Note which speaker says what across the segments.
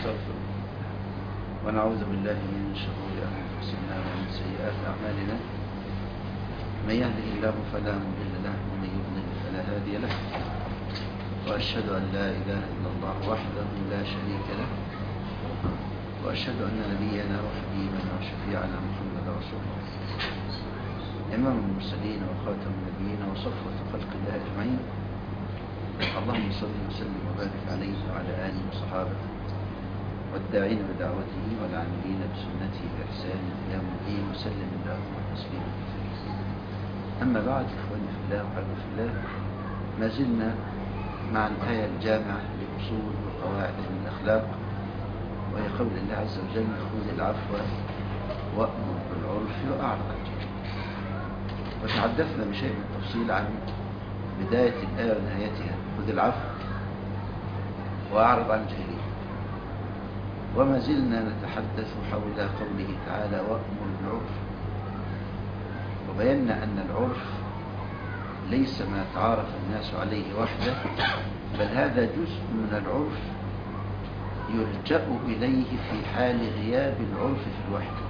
Speaker 1: ونستغفره ونعوذ بالله من شرور أنفسنا ومن سيئات أعمالنا من يهده الله فلا مضل له ومن يضلل فلا هادي له وأشهد أن لا إله إلا الله وحده لا شريك له وأشهد أن نبينا وحبيبنا وشفيعنا محمد رسول الله إمام المرسلين وخاتم النبيين وصفوة خلق الله أجمعين اللهم صل وسلم وبارك عليه وعلى آله وصحابته والداعين بدعوته والعاملين بسنته بإحسان إلى يوم الدين وسلم اللهم تسليما كثيرا أما بعد إخواني في الله وحبيبي في الله ما زلنا مع الآية الجامعة لأصول وقواعد من الأخلاق وهي قول الله عز وجل خذ العفو وأمر بالعرف وأعرض عن الجاهل وتحدثنا بشيء من التفصيل عن بداية الآية ونهايتها خذ العفو وأعرض عن الجاهلين وما زلنا نتحدث حول قوله تعالى وأمر بالعرف وبينا أن العرف ليس ما تعارف الناس عليه وحده بل هذا جزء من العرف يلجأ إليه في حال غياب العرف في الوحدة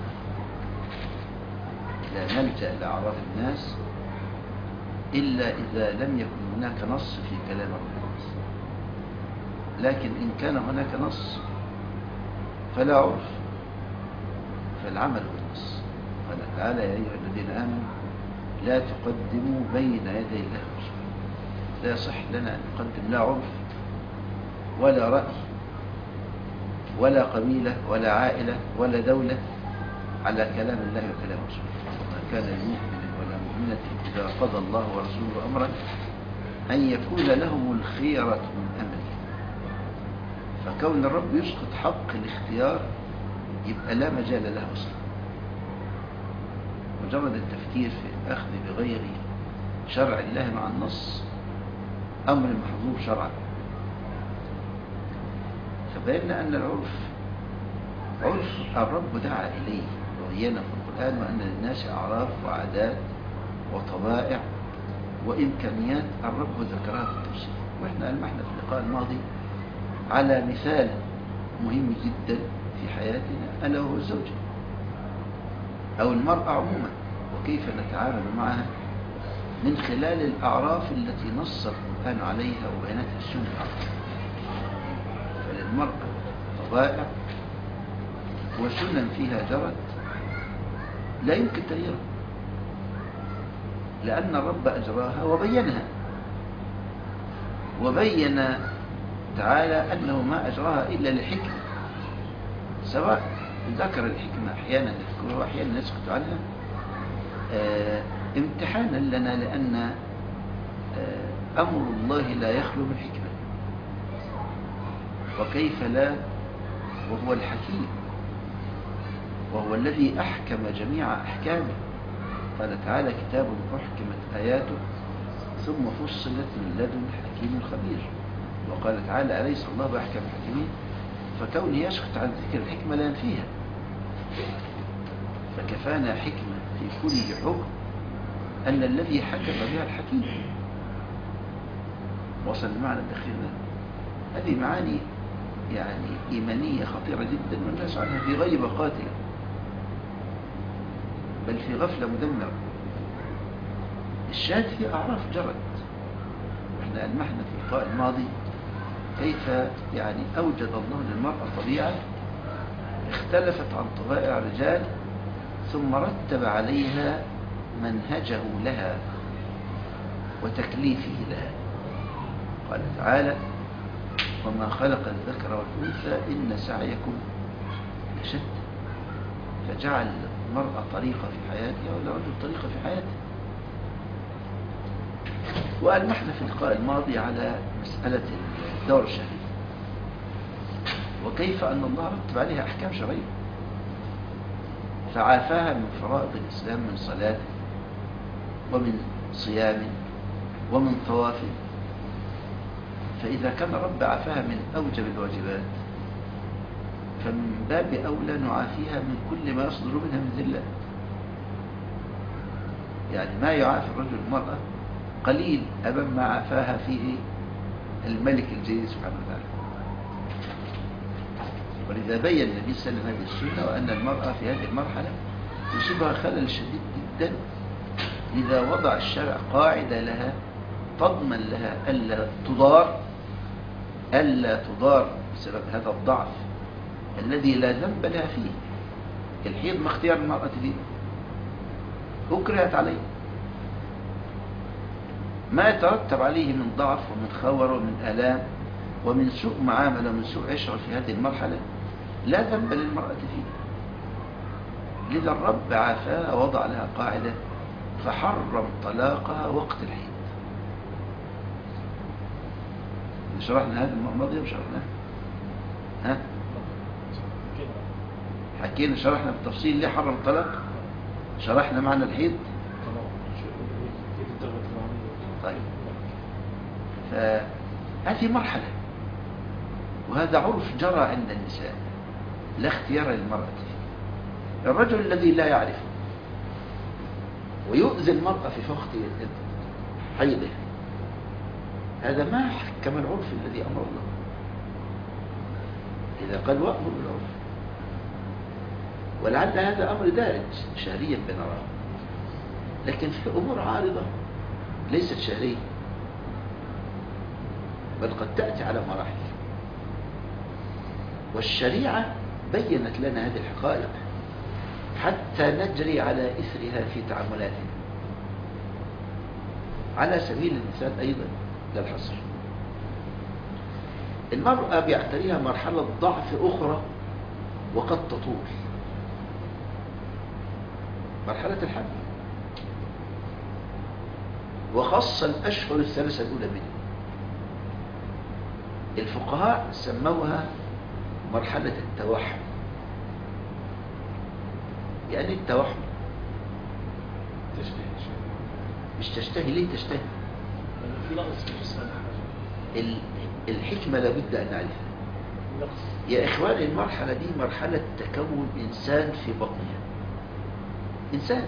Speaker 1: لا نلجأ لأعراف الناس إلا إذا لم يكن هناك نص في كلام رب لكن إن كان هناك نص فلا عرف فالعمل بالنص قال تعالى يا أيها الذين آمنوا لا تقدموا بين يدي الله ورسوله لا يصح لنا أن نقدم لا عرف ولا رأي ولا قبيلة ولا عائلة ولا دولة على كلام الله وكلام رسوله وما كان لمؤمن ولا مؤمنة إذا قضى الله ورسوله أمرا أن يكون لهم الخيرة من أمره فكون الرب يسقط حق الاختيار يبقى لا مجال له أصلا مجرد التفكير في الأخذ بغير شرع الله مع النص أمر محظور شرعا فبين أن العرف عرف الرب دعا إليه وبينه في القرآن وأن للناس أعراف وعادات وطبائع وإمكانيات الرب ذكرها في التفسير وإحنا ألمحنا في اللقاء الماضي على مثال مهم جدا في حياتنا ألا وهو الزوجة أو المرأة عموما وكيف نتعامل معها من خلال الأعراف التي نص القرآن عليها وبينتها السنة فللمرأة طبائع وسنن فيها جرت لا يمكن تغييرها لأن الرب أجراها وبينها وبين تعالى أنه ما أجراها إلا لحكمة سواء ذكر الحكمة أحيانا يذكرها وأحيانا يسكت عنها آه امتحانا لنا لأن آه أمر الله لا يخلو من حكمة وكيف لا وهو الحكيم وهو الذي أحكم جميع أحكامه قال تعالى كتاب أحكمت آياته ثم فصلت من لدن حكيم خبير وقال تعالى أليس الله بأحكم الحكيمين فكونه يسكت عن ذكر الحكمة لا ينفيها فكفانا حكمة في كل حكم أن الذي حكم بها الحكيم وصل المعنى الأخير ده هذه معاني يعني إيمانية خطيرة جدا والناس عنها في غيبة قاتلة بل في غفلة مدمرة الشاهد في أعراف جرت واحنا ألمحنا في اللقاء الماضي كيف يعني أوجد الله للمرأة طبيعة اختلفت عن طبائع الرجال ثم رتب عليها منهجه لها وتكليفه لها قال تعالى وما خلق الذكر والأنثى إن سعيكم لشتى فجعل المرأة طريقة في حياتها والرجل طريقة في حياته وألمحنا في اللقاء الماضي على مسألة الدور الشهري وكيف أن الله رتب عليها أحكام شرعية فعافاها من فرائض الإسلام من صلاة ومن صيام ومن طواف فإذا كان رب عافاها من أوجب الواجبات فمن باب أولى نعافيها من كل ما يصدر منها من ذلة يعني ما يعافي الرجل المرأة قليل أمام ما عافاها فيه الملك الجليل سبحانه وتعالى ولذا بين النبي صلى الله عليه وسلم هذه السنة وأن المرأة في هذه المرحلة يصيبها خلل شديد جدا إذا وضع الشرع قاعدة لها تضمن لها ألا تضار ألا تضار بسبب هذا الضعف الذي لا ذنب لها فيه الحيض ما اختيار المرأة فيه أكرهت عليه ما يترتب عليه من ضعف ومن خور ومن آلام ومن سوء معاملة ومن سوء عشرة في هذه المرحلة لا ذنب للمرأة فيه لذا الرب عافاها وضع لها قاعدة فحرم طلاقها وقت الحيض شرحنا هذا الماضي وشرحناه ها حكينا شرحنا بالتفصيل ليه حرم الطلاق شرحنا معنى الحيض طيب فهذه مرحلة وهذا عرف جرى عند النساء لا اختيار للمرأة فيه الرجل الذي لا يعرف ويؤذي المرأة في وقت حيضها هذا ما حكم العرف الذي أمر الله إذا قال وأمر بالعرف ولعل هذا أمر دارج شهريا بنراه لكن في أمور عارضة ليست شهرية بل قد تأتي على مراحل والشريعة بينت لنا هذه الحقائق حتى نجري على إثرها في تعاملاتنا على سبيل المثال أيضا للحصر المرأة بيعتريها مرحلة ضعف أخرى وقد تطول مرحلة الحمل وخاصة الأشهر الثلاثة الأولى منه الفقهاء سموها مرحلة التوحم يعني التوحم مش تشتهي ليه تشتهي الحكمة لابد أن نعرفها يا إخواني المرحلة دي مرحلة تكون إنسان في بطنها إنسان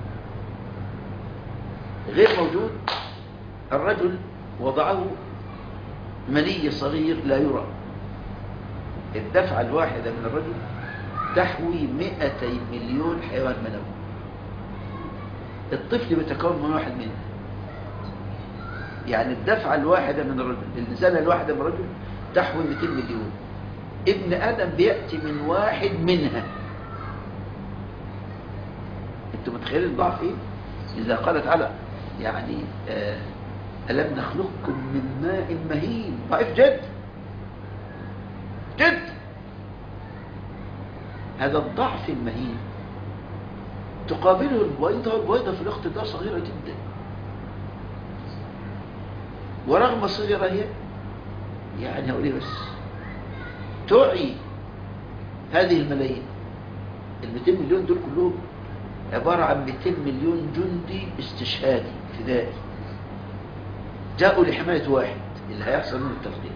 Speaker 1: غير موجود الرجل وضعه مني صغير لا يرى الدفعة الواحدة من الرجل تحوي 200 مليون حيوان منوي الطفل بيتكون من واحد منها يعني الدفعة الواحدة من الرجل النزالة الواحدة من الرجل تحوي 200 مليون ابن آدم بيأتي من واحد منها انتوا متخيلين الضعف ايه إذا قال تعالى يعني آه ألم نخلقكم من ماء مهين ضعيف جد جد هذا الضعف المهين تقابله البويضة والبويضة في الوقت ده صغيرة جدا ورغم صغيرة هي يعني هقول بس تعي هذه الملايين ال 200 مليون دول كلهم عبارة عن 200 مليون جندي استشهادي فدائي جاءوا لحماية واحد اللي هيحصل منه التفضيل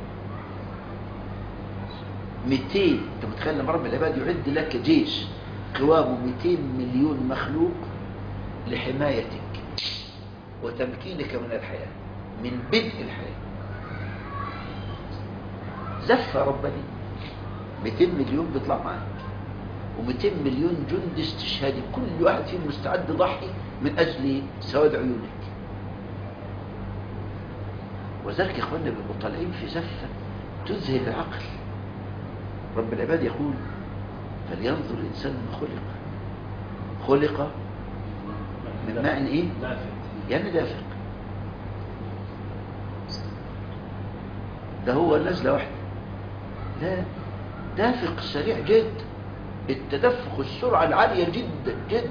Speaker 1: 200 انت متخيل لما رب العباد يعد لك جيش قوامه 200 مليون مخلوق لحمايتك وتمكينك من الحياة من بدء الحياة زفة ربنا 200 مليون بيطلع معاك و200 مليون جندي استشهادي كل واحد فيهم مستعد ضحي من أجل سواد عيونك وذلك يا اخواننا بيبقوا طالعين في زفة تذهب العقل رب العباد يقول فلينظر الإنسان ما خلق خلق من ماء إيه؟ يعني دافق ده هو نزلة واحدة لا دافق سريع جدا التدفق السرعة العالية جدا جدا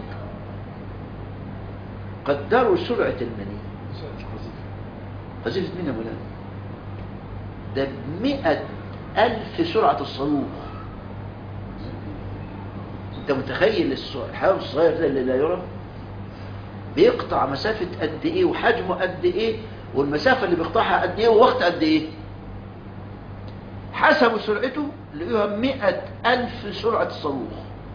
Speaker 1: قدروا سرعة المني قذيفة مين يا مولانا ده بمئة ألف سرعة الصاروخ انت متخيل الحيوان الصغير ده اللي لا يرى بيقطع مسافة قد ايه وحجمه قد ايه والمسافة اللي بيقطعها قد ايه ووقت قد ايه حسبوا سرعته لقيوها مئة ألف سرعة الصاروخ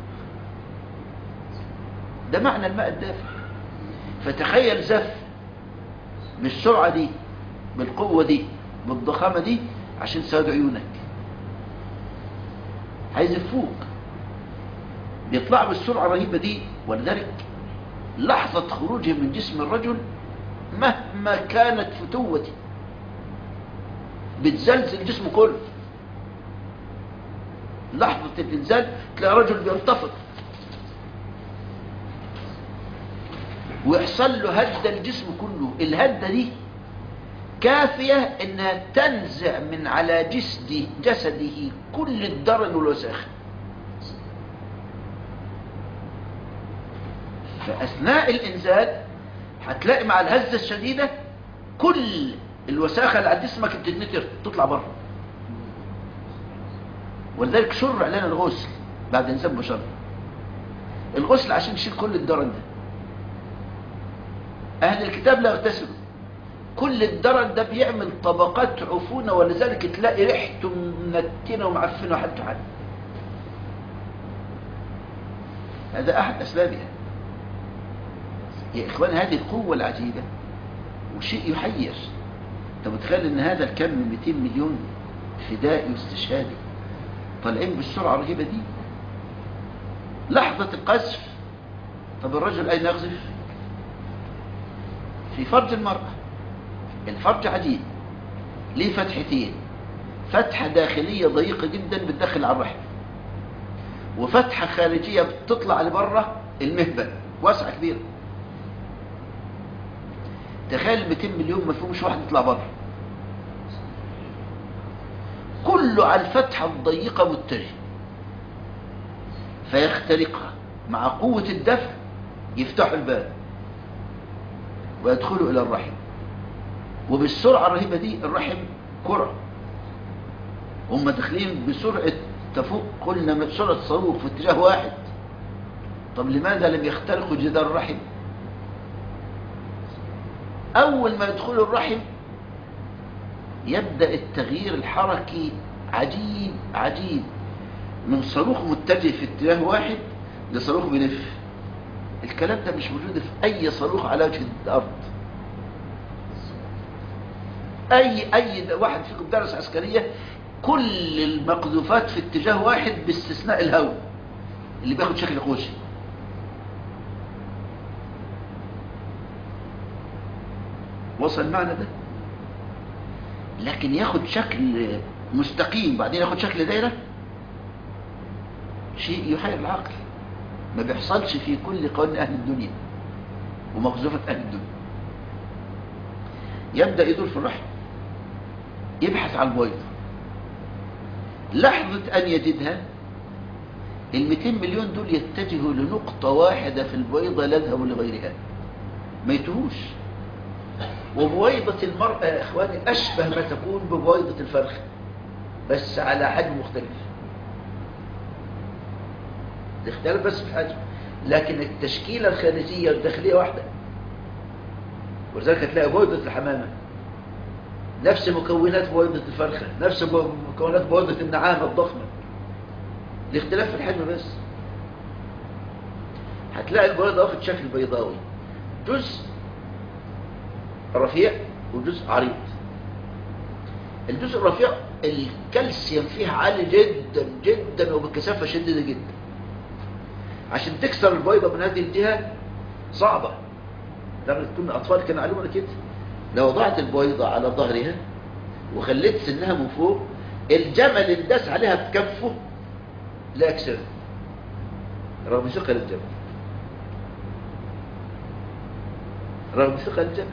Speaker 1: ده معنى الماء الدافئ فتخيل زف بالسرعة دي بالقوة دي بالضخامة دي عشان تساعد عيونك عايز يفوق بيطلعوا بالسرعة الرهيبة دي ولذلك لحظة خروجه من جسم الرجل مهما كانت فتوته بتزلزل جسمه كله لحظة الانزال تلاقي رجل بينتفض ويحصل له هدة الجسم كله الهدة دي كافية انها تنزع من على جسده جسده كل الدرن والوساخ فأثناء الإنزال هتلاقي مع الهزة الشديدة كل الوساخة اللي على جسمك بتتنتر تطلع بره ولذلك شرع لنا الغسل بعد إنسان بشر الغسل عشان يشيل كل الدرن ده أهل الكتاب لا يغتسلوا كل الدرن ده بيعمل طبقات عفونة ولذلك تلاقي ريحته منتنة ومعفنة وحالته حال هذا أحد أسبابها يا إخوان هذه القوة العجيبة وشيء يحير أنت متخيل أن هذا الكم من 200 مليون فدائي واستشهادي طالعين بالسرعة الرهيبة دي لحظة القذف طب الرجل أين يقذف في فرج المرأة الفرج عجيب ليه فتحتين فتحة داخلية ضيقة جدا بتدخل على الرحم وفتحة خارجية بتطلع لبره المهبل واسعة كبيرة تخيل 200 مليون ما فيهمش واحد يطلع بره كله على الفتحة الضيقة متجه فيخترقها مع قوة الدفع يفتحوا الباب ويدخلوا إلى الرحم وبالسرعة الرهيبة دي الرحم كرة هم داخلين بسرعة تفوق قلنا من سرعة صاروخ في اتجاه واحد طب لماذا لم يخترقوا جدار الرحم أول ما يدخلوا الرحم يبدأ التغيير الحركي عجيب عجيب من صاروخ متجه في اتجاه واحد لصاروخ بيلف الكلام ده مش موجود في أي صاروخ على وجه الأرض أي أي واحد فيكم درس عسكرية كل المقذوفات في اتجاه واحد باستثناء الهواء اللي بياخد شكل قوسي وصل المعنى ده لكن ياخد شكل مستقيم بعدين ياخد شكل دايرة شيء يحير العقل ما بيحصلش في كل قوانين أهل الدنيا ومقذوفة أهل الدنيا يبدأ يدور في الرحم يبحث عن البيض لحظة أن يجدها ال 200 مليون دول يتجهوا لنقطة واحدة في البيضة لا يذهبوا لغيرها ما يتهوش وبويضة المرأة يا إخواني أشبه ما تكون ببويضة الفرخ بس على حجم مختلف الاختلاف بس في الحجم لكن التشكيلة الخارجية والداخلية واحدة ولذلك هتلاقي بويضة الحمامة نفس مكونات بويضة الفرخة نفس مكونات بويضة النعامة الضخمة الاختلاف في الحجم بس هتلاقي البويضة واخد شكل بيضاوي جزء رفيع وجزء عريض الجزء الرفيع الكالسيوم فيه عالي جدا جدا وبكثافة شديدة جدا عشان تكسر البيضة من هذه الجهة صعبة لما تكون أطفال كانوا علمونا كده لو وضعت البيضة على ظهرها وخليت سنها من فوق الجمل اللي داس عليها بكفه لا يكسر رغم ثقل الجمل رغم ثقل الجمل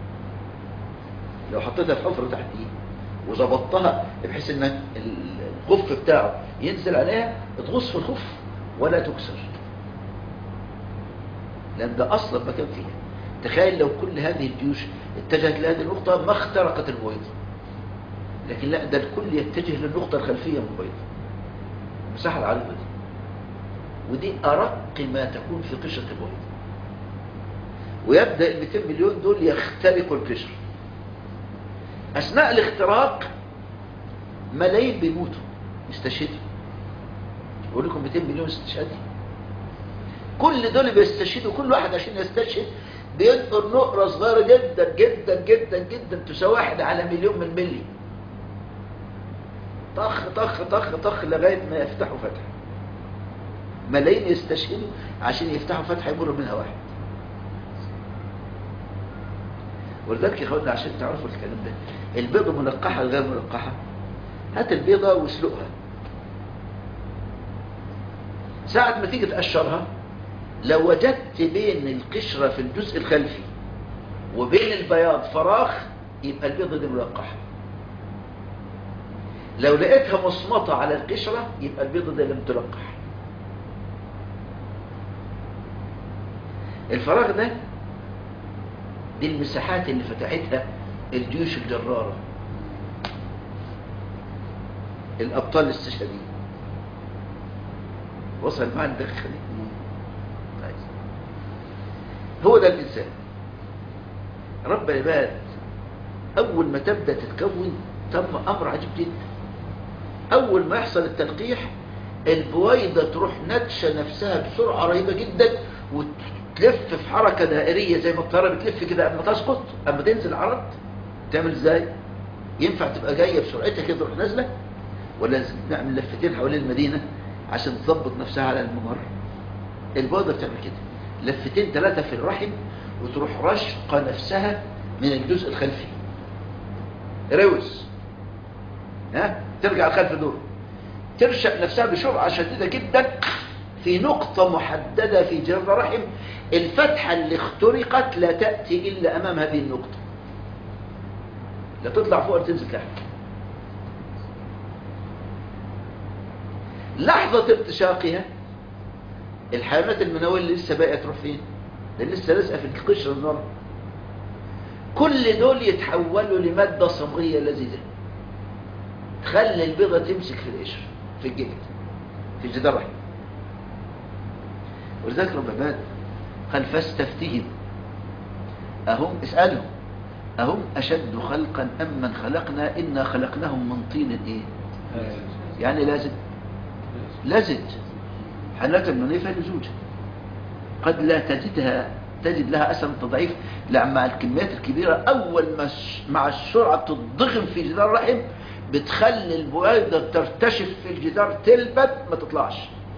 Speaker 1: لو حطيتها في حفرة تحت ايه وظبطتها بحيث ان الخف بتاعه ينزل عليها تغص في الخف ولا تكسر لان ده اصلا مكان فيها تخيل لو كل هذه الجيوش اتجهت لهذه النقطة ما اخترقت البيضة لكن لا ده الكل يتجه للنقطة الخلفية من البيضة المساحة العريضة دي ودي أرق ما تكون في قشرة البيضة ويبدأ ال 200 مليون دول يخترقوا القشر أثناء الاختراق ملايين بيموتوا يستشهدوا يقول لكم 200 مليون استشهادي كل دول بيستشهدوا كل واحد عشان يستشهد بينقر نقرة صغيرة جدا جدا جدا جدا تساوي واحد على مليون من الملي طخ طخ طخ طخ لغاية ما يفتحوا فتحة ملايين يستشهدوا عشان يفتحوا فتحة يمر منها واحد ولذلك يا اخوانا عشان تعرفوا الكلام ده البيضة ملقحة غير ملقحة هات البيضة واسلقها ساعة ما تيجي تقشرها لو وجدت بين القشرة في الجزء الخلفي وبين البياض فراغ يبقى البيضة دي ملقحة لو لقيتها مصمطة على القشرة يبقى البيضة دي لم تلقح الفراغ ده دي المساحات اللي فتحتها الجيوش الجرارة الأبطال الاستشهاديين وصل معنا الدقيقة دي طيب. هو ده الإنسان رب العباد أول ما تبدأ تتكون تم أمر عجيب جدا أول ما يحصل التلقيح البويضة تروح نتشة نفسها بسرعة رهيبة جدا وتلف في حركة دائرية زي ما الطيارة بتلف كده قبل ما تسقط أما تنزل عرض تعمل ازاي ينفع تبقى جاية بسرعتها كده تروح نازلة ولا لازم نعمل لفتين حوالين المدينة عشان تظبط نفسها على الممر البويضة بتعمل كده لفتين ثلاثة في الرحم وتروح رشقة نفسها من الجزء الخلفي روز ها ترجع الخلف دور ترشق نفسها بسرعة شديدة جدا في نقطة محددة في جرد الرحم الفتحة اللي اخترقت لا تأتي إلا أمام هذه النقطة لا تطلع فوق ولا تنزل تحت لحظة ارتشاقها الحيوانات المنوية اللي لسه باقية تروح فين ده لسه لازقة في القشرة النار كل دول يتحولوا لمادة صمغية لذيذة تخلي البيضة تمسك في القشر في الجلد في جدار الرحم ولذلك رب العباد قال فاستفتهم أهم اسألهم أهم أشد خلقا أم من خلقنا إنا خلقناهم من طين إيه يعني لازم لزج حالات المنيفة لزوجة قد لا تجدها تجد لها أثر تضعيف لأن مع الكميات الكبيرة أول ما مع السرعة تضغم في جدار الرحم بتخلي البويضة ترتشف في الجدار تلبت ما تطلعش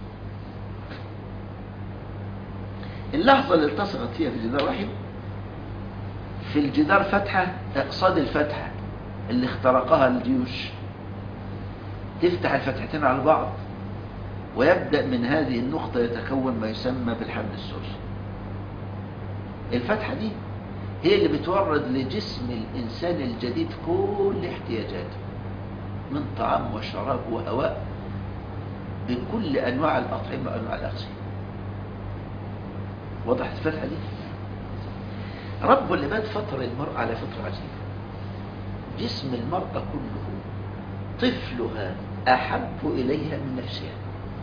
Speaker 1: اللحظة اللي التصقت فيها في جدار الرحم في الجدار فتحة اقصاد الفتحة اللي اخترقها الجيوش تفتح الفتحتين على بعض ويبدأ من هذه النقطة يتكون ما يسمى بالحمل السوري الفتحة دي هي اللي بتورد لجسم الإنسان الجديد كل احتياجاته من طعام وشراب وهواء بكل أنواع الأطعمة وأنواع الأغذية وضحت الفتحة دي رب العباد فطر المرأة على فطرة عجيبة جسم المرأة كله طفلها أحب إليها من نفسها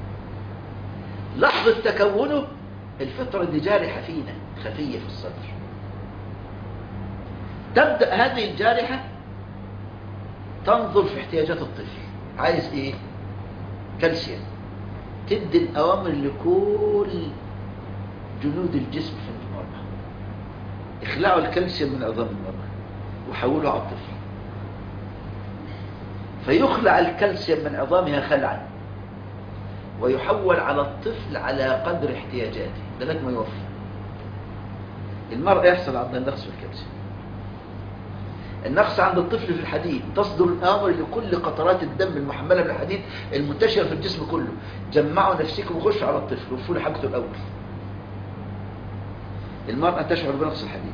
Speaker 1: لحظة تكونه الفطرة دي جارحة فينا خفية في الصدر تبدأ هذه الجارحة تنظر في احتياجات الطفل عايز ايه كالسيوم تدي الأوامر لكل جنود الجسم في المرأة اخلعوا الكالسيوم من عظام المرأة وحولوا على الطفل فيخلع الكالسيوم من عظامها خلعا ويحول على الطفل على قدر احتياجاته لغايه ما يوفى المرأة يحصل عندها نقص في الكالسيوم النقص عند الطفل في الحديد تصدر الامر لكل قطرات الدم المحمله بالحديد المنتشره في الجسم كله جمعوا نفسكم وخشوا على الطفل وفوا له حاجته الاول المرأة تشعر بنقص الحديد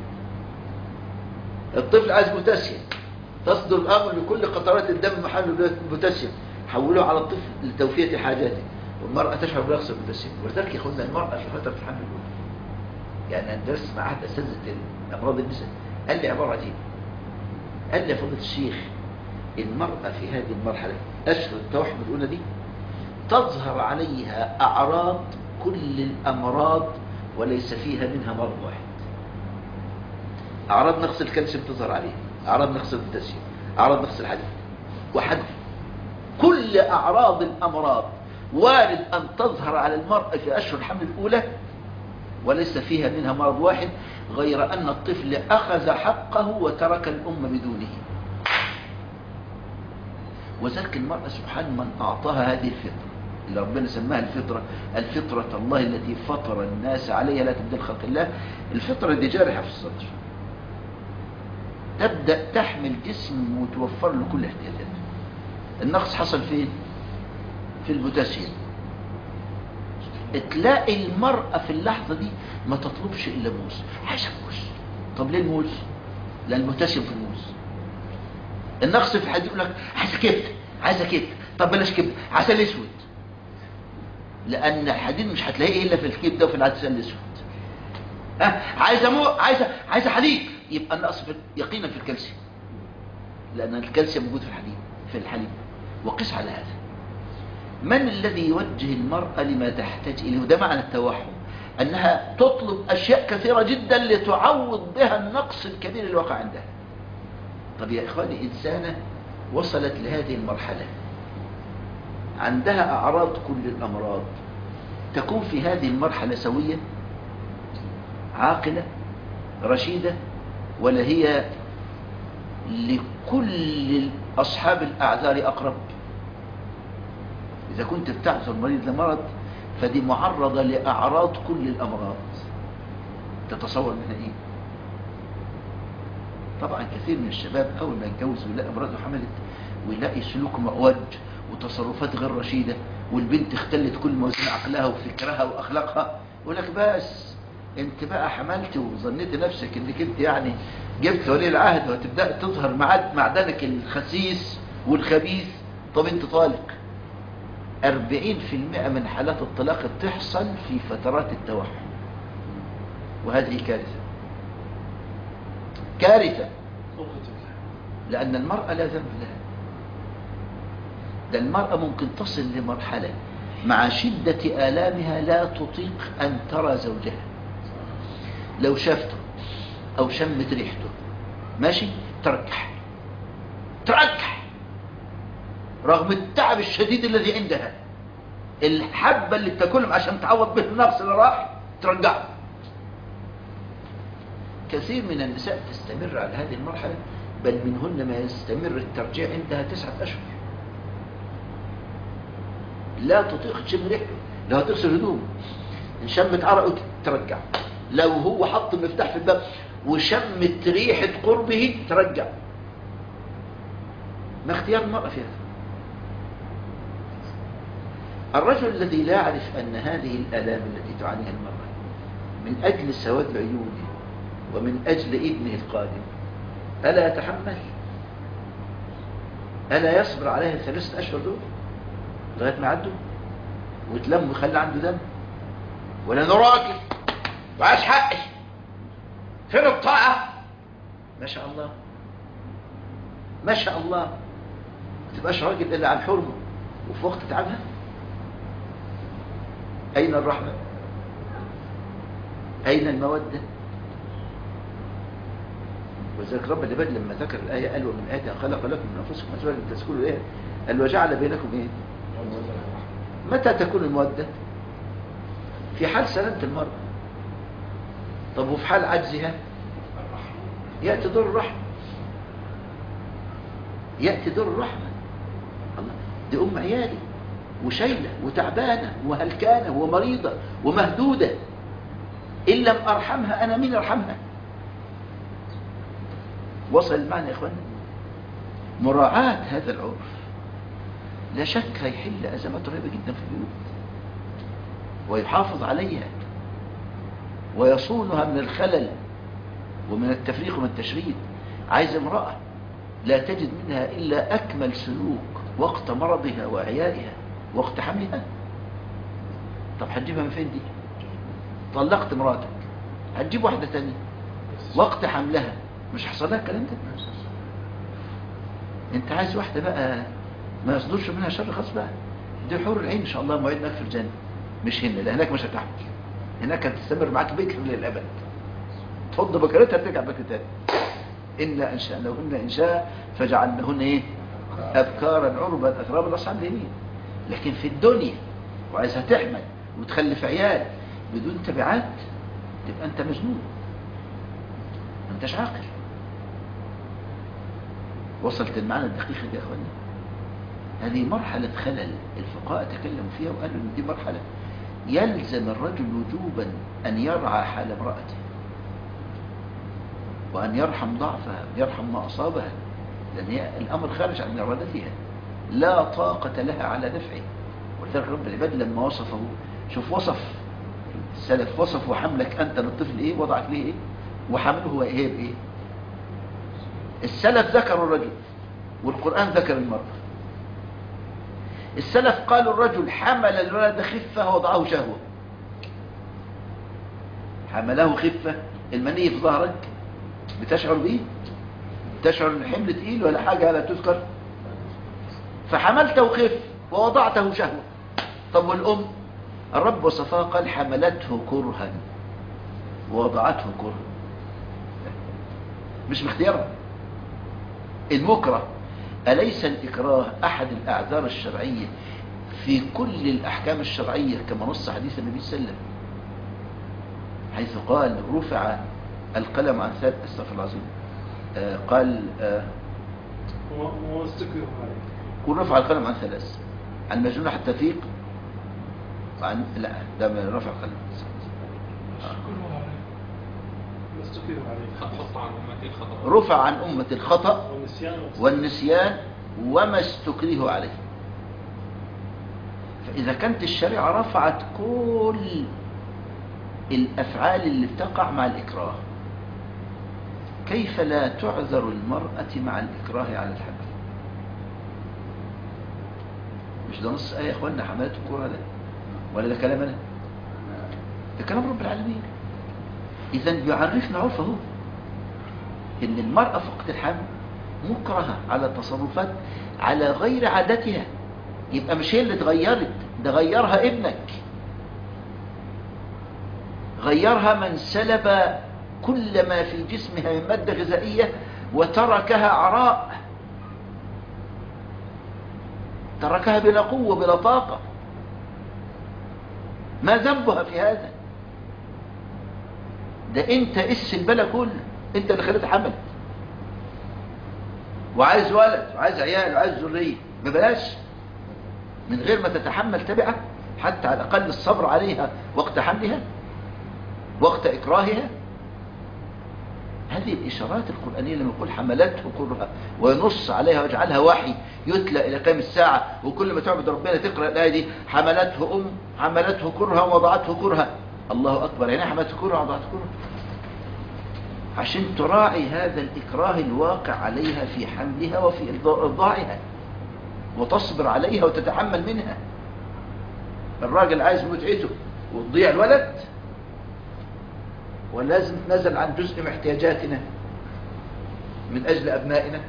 Speaker 1: الطفل عايز بوتاسيوم تصدر الامر لكل قطرات الدم المحمله بالبوتاسيوم حولوه على الطفل لتوفيه حاجاته والمرأة تشعر بنقص البوتاسيوم ولذلك ياخدنا المرأة في فترة الحمل الأولى يعني أنا درست مع أحد أساتذة أمراض النساء قال لي عبارة عجيبة قال لي يا فضيلة الشيخ المرأة في هذه المرحلة أشهر التوحد الأولى دي تظهر عليها أعراض كل الأمراض وليس فيها منها مرض واحد أعراض نقص الكالسيوم تظهر عليها أعراض نقص البوتاسيوم أعراض نقص الحديد وحد كل أعراض الأمراض وارد أن تظهر على المرأة في أشهر الحمل الأولى وليس فيها منها مرض واحد غير أن الطفل أخذ حقه وترك الأم بدونه وذلك المرأة سبحان من أعطاها هذه الفطرة اللي ربنا سماها الفطرة الفطرة الله التي فطر الناس عليها لا تبدل خلق الله الفطرة دي جارحة في الصدر تبدأ تحمل جسم وتوفر له كل احتياجاته النقص حصل فين في البوتاسيوم تلاقي المرأة في اللحظة دي ما تطلبش إلا موز عايزة موز طب ليه الموز لأن البوتاسيوم في الموز النقص في الحديد يقول لك عايزة كبدة عايزة كبدة طب بلاش كبدة عسل اسود لأن الحديد مش هتلاقيه إلا في الكبدة وفي العسل الاسود أه عايزة مو عايزة عايزة حليب يبقى النقص في يقينا في الكالسيوم لأن الكالسيوم موجود في الحليب في الحليب وقس على هذا من الذي يوجه المرأة لما تحتاج إليه وده معنى التوحم أنها تطلب أشياء كثيرة جدا لتعوض بها النقص الكبير اللي وقع عندها طب يا إخواني إنسانة وصلت لهذه المرحلة عندها أعراض كل الأمراض تكون في هذه المرحلة سوية عاقلة رشيدة ولا هي لكل أصحاب الأعذار أقرب إذا كنت بتعذر مريض لمرض فدي معرضة لأعراض كل الأمراض تتصور منها إيه طبعا كثير من الشباب أول ما يتجوز ويلاقي امراته حملت ويلاقي سلوك معوج وتصرفات غير رشيدة والبنت اختلت كل موازين عقلها وفكرها وأخلاقها يقول لك بس انت بقى حملت وظنيت نفسك انك انت يعني جبت ولي العهد وهتبدأ تظهر معدنك الخسيس والخبيث طب انت طالق أربعين في المئة من حالات الطلاق بتحصل في فترات التوحد وهذه كارثة كارثة لأن المرأة لا ذنب لها ده المرأة ممكن تصل لمرحلة مع شدة آلامها لا تطيق أن ترى زوجها لو شافته أو شمت ريحته ماشي تركح تركح رغم التعب الشديد الذي عندها الحبة اللي بتاكلهم عشان تعوض به النقص اللي راح ترجعه كثير من النساء تستمر على هذه المرحلة بل منهن ما يستمر الترجيع عندها تسعة أشهر لا تطيق تشم ريحته لو هتغسل هدوم ان شمت عرقه ترجع لو هو حط المفتاح في الباب وشمت ريحة قربه ترجع ما اختيار المرأة في هذا الرجل الذي لا يعرف أن هذه الآلام التي تعانيها المرأة من أجل سواد عيونه ومن أجل ابنه القادم ألا يتحمل ألا يصبر عليها الثلاثة أشهر دول لغاية ما عدوا وتلم ويخلي عنده دم ولا نراكل وعاش حقي فين الطاعة ما شاء الله ما شاء الله ما تبقاش راجل إلا على الحرمة وفي وقت تعبها أين الرحمة أين المودة وذلك رب العباد لما ذكر الآية قال ومن آية خلق لكم من أنفسكم أزواجا تسكنوا إيه قال وجعل بينكم إيه متى تكون المودة في حال سلامة المرأة طب وفي حال عجزها يأتي دور الرحمة يأتي دور الرحمة الله دي أم عيالي وشايلة وتعبانة وهلكانة ومريضة ومهدودة إن لم أرحمها أنا مين أرحمها وصل المعنى يا إخوانا مراعاة هذا العرف لا شك هيحل أزمات رهيبة جدا في البيوت ويحافظ عليها ويصونها من الخلل ومن التفريق ومن التشريد عايز امرأة لا تجد منها إلا أكمل سلوك وقت مرضها وعيائها وقت حملها طب هتجيبها من فين دي طلقت مراتك هتجيب واحدة تانية وقت حملها مش حصل لها الكلام ده انت عايز واحدة بقى ما يصدرش منها شر خاص بقى دي حور العين ان شاء الله موعدنا في الجنة مش هنا لا هناك مش هتحمل هناك هتستمر معاك بيت للأبد تفض بكرتها ترجع بكر تاني إنا أنشأناهن إنشاء فجعلناهن إيه أبكارا عربا أترابا أصحاب اليمين لكن في الدنيا وعايزها تحمل وتخلف عيال بدون تبعات تبقى أنت مجنون ما أنتش عاقل وصلت المعنى الدقيق دي يا أخواني هذه مرحلة خلل الفقهاء تكلموا فيها وقالوا ان دي مرحلة يلزم الرجل وجوبا ان يرعى حال امرأته وان يرحم ضعفها يرحم ما اصابها لان هي الامر خارج عن ارادتها لا طاقة لها على دفعه ولذلك رب العباد لما وصفه شوف وصف السلف وصفوا حملك انت للطفل ايه وضعك ليه ايه وحمله هو ايه بايه السلف ذكروا الرجل والقرآن ذكر المرأة السلف قالوا الرجل حمل الولد خفة وضعه شهوة حمله خفة المني في ظهرك بتشعر بيه تشعر ان حمل تقيل ولا حاجة لا تذكر فحملته خف ووضعته شهوة طب والأم الرب وصفها قال حملته كرها ووضعته كرها مش باختيارها المكره أليس الإكراه أحد الأعذار الشرعية في كل الأحكام الشرعية كما نص حديث النبي صلى الله عليه وسلم حيث قال رفع القلم عن ثلاث استغفر الله العظيم آه قال آه
Speaker 2: هو استكره عليه
Speaker 1: قل رفع القلم عن ثلاث عن مجنون حتى فيق وعن لا ده من رفع القلم
Speaker 2: استكره عليه استكره عليه
Speaker 3: حط عن أمتي الخطأ
Speaker 1: رفع عن أمة الخطأ
Speaker 2: والنسيان
Speaker 1: والنسيان وما استكره عليه فإذا كانت الشريعة رفعت كل الأفعال اللي بتقع مع الإكراه كيف لا تعذر المرأة مع الإكراه على الحمل مش ده نص آية يا إخوانا حملات الكرة ده ولا ده كلام أنا ده كلام رب العالمين إذا بيعرفنا عرفه إن المرأة في وقت الحمل مكرهة على تصرفات على غير عادتها يبقى مش هي اللي اتغيرت ده غيرها ابنك غيرها من سلب كل ما في جسمها من مادة غذائية وتركها عراء تركها بلا قوة بلا طاقة ما ذنبها في هذا ده انت اس البلا كله انت اللي خليتها حمل وعايز ولد وعايز عيال وعايز ذريه ببلاش من غير ما تتحمل تبعه حتى على الاقل الصبر عليها وقت حملها وقت اكراهها هذه الإشارات القرآنية لما يقول حملته كرها وينص عليها ويجعلها وحي يتلى إلى قيام الساعة وكل ما تعبد ربنا تقرأ الآية دي حملته أم حملته كرها ووضعته كرها الله أكبر يعني حملته كرها ووضعته كرها عشان تراعي هذا الإكراه الواقع عليها في حملها وفي إرضاعها وتصبر عليها وتتحمل منها الراجل عايز متعته وتضيع الولد ولازم نتنازل عن جزء من احتياجاتنا من أجل أبنائنا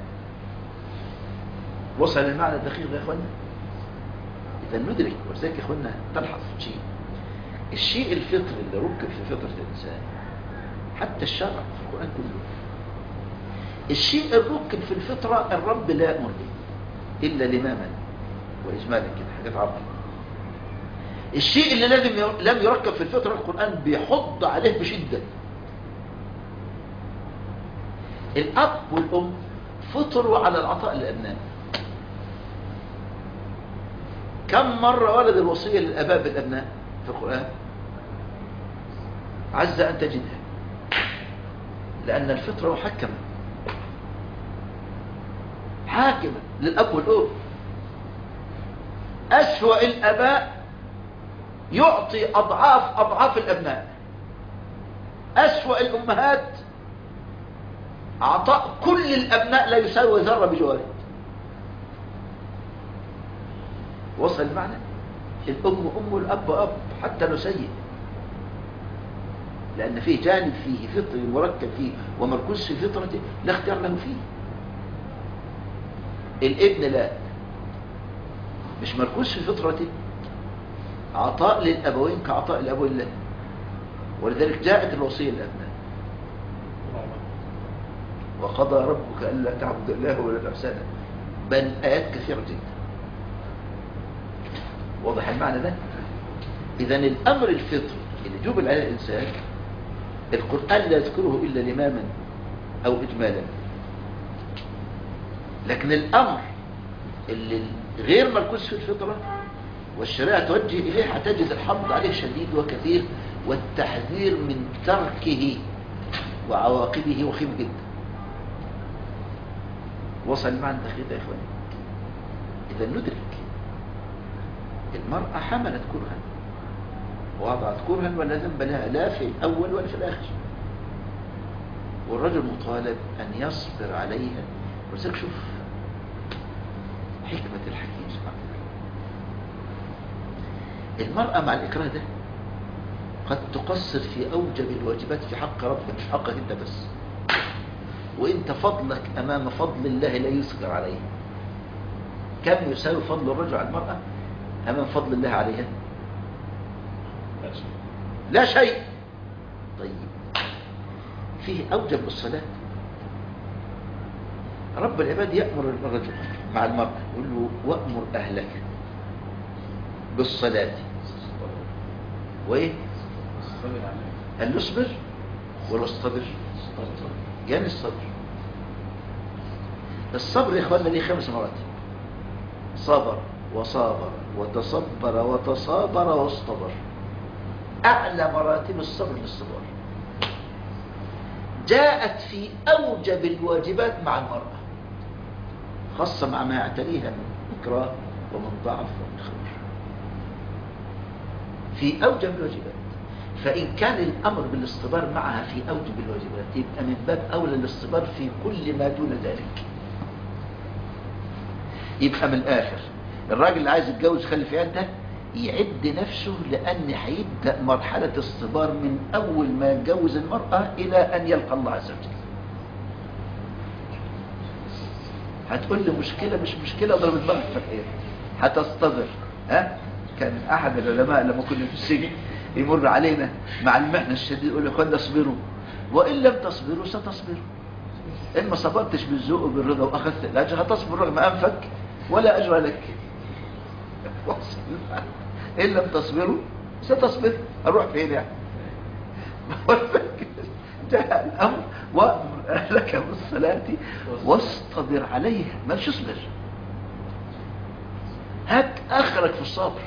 Speaker 1: وصل المعنى الدقيق يا إخوانا إذا ندرك ولذلك يا إخوانا تلحظ شيء الشيء الفطري اللي ركب في فطرة الإنسان حتى الشرع في القرآن كله الشيء الركب في الفطرة الرب لا يأمر به إلا لماما وإجمالا كده حاجات عرض الشيء اللي لازم لم يركب في الفطرة القرآن بيحض عليه بشدة الأب والأم فطروا على العطاء للأبناء كم مرة ولد الوصية للأباء بالأبناء في القرآن عز أن تجدها لأن الفطرة محكمة حاكمة للأب والأم أسوأ الأباء يعطي أضعاف أضعاف الأبناء أسوأ الأمهات عطاء كل الأبناء لا يساوي ذرة بجواره وصل المعنى الأم أم والأب أب حتى لو سيء لأن فيه جانب فيه فطري مركب فيه ومركوز في فطرته لا اختيار له فيه الابن لا مش مركوز في فطرته عطاء للأبوين كعطاء الأبوين له ولذلك جاءت الوصية للأبناء وقضى ربك ألا تعبد الله ولا إحسانا بل آيات كثيرة جدا واضح المعنى ده إذا الأمر الفطري اللي جبل على الإنسان القرآن لا يذكره إلا لماما أو إجمالا لكن الأمر اللي غير مركوز في الفطرة والشريعة توجه إليه هتجد الحظ عليه شديد وكثير والتحذير من تركه وعواقبه وخيم جدا وصل المعنى الدقيق يا إخواني إذا ندرك المرأة حملت كرها ووضعت كرها ولا ذنب لها لا في الأول ولا في الآخر والرجل مطالب أن يصبر عليها ولذلك شوف حكمة الحكيم سبحانه وتعالى المرأة مع الإكراه ده قد تقصر في أوجب الواجبات في حق ربك مش حقك أنت بس وإنت فضلك أمام فضل الله لا يسكر عليه كم يساوي فضل الرجل على المرأة أمام فضل الله عليها
Speaker 2: لا شيء
Speaker 1: لا شيء طيب فيه أوجب الصلاة رب العباد يأمر الرجل مع المرأة يقول له وأمر أهلك بالصلاة وإيه
Speaker 2: الصبر عليه
Speaker 1: قال له اصبر ولا اصطبر يعني الصبر الصبر يا اخوانا ليه خمس مراتب صبر وصابر وتصبر وتصابر واصطبر اعلى مراتب الصبر للصبر جاءت في اوجب الواجبات مع المراه خاصه مع ما يعتريها من اكراه ومن ضعف ومن خمر في اوجب الواجبات فإن كان الأمر بالاصطبار معها في أوجب الواجبات يبقى من باب أولى الاصطبار في كل ما دون ذلك يبقى من الآخر الراجل اللي عايز يتجوز يخلف عيال ده يعد نفسه لأن هيبدأ مرحلة الصبار من أول ما يتجوز المرأة إلى أن يلقى الله عز وجل هتقول لي مشكلة مش مشكلة ضرب دماغك في الحيط هتصطبر ها كان أحد العلماء لما كنا في السجن يمر علينا مع المهنة الشديد يقول يا اخوانا اصبروا وإن لم تصبروا ستصبروا إن ما صبرتش بالذوق وبالرضا وأخذت الأجر هتصبر رغم أنفك ولا أجر لك إن لم تصبروا ستصبر أروح فين يعني جاء الأمر وأمر أهلك بالصلاة واصطبر عليها مالش اصبر هات آخرك في الصبر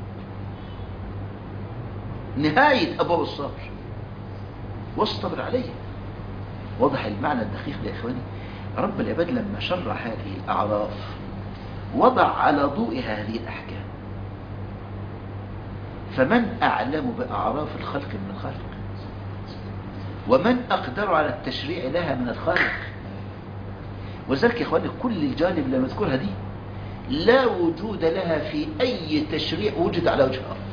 Speaker 1: نهاية أبواب الصبر واصطبر عليه واضح المعنى الدقيق ده يا إخواني رب العباد لما شرع هذه الأعراف وضع على ضوئها هذه الأحكام فمن أعلم بأعراف الخلق من الخالق ومن أقدر على التشريع لها من الخالق وذلك يا إخواني كل الجانب اللي مذكورها دي لا وجود لها في أي تشريع وجد على وجه الأرض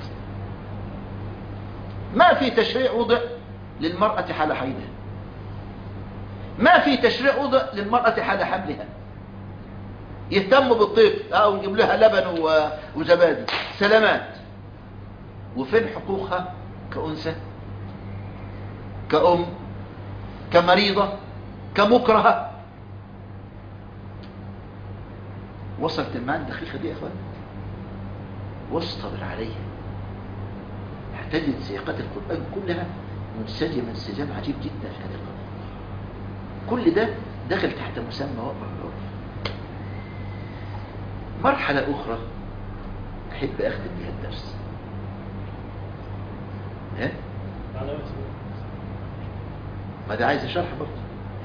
Speaker 1: ما في تشريع وضع للمرأة حال حيضها ما في تشريع وضع للمرأة حال حملها يهتموا بالطفل او يجيب لها لبن و- وزبادي سلامات وفين حقوقها كأنثى كأم كمريضة كمكرهة وصلت المعنى الدقيقة دي يا اخوان واصطبر عليها تجد سياقات القرآن كلها منسجمة انسجام عجيب جدا في هذه القضية كل ده داخل تحت مسمى وأمر بالعرف مرحلة أخرى أحب أختم بها الدرس ها؟
Speaker 2: علامة
Speaker 1: ما ده عايز شرح برضه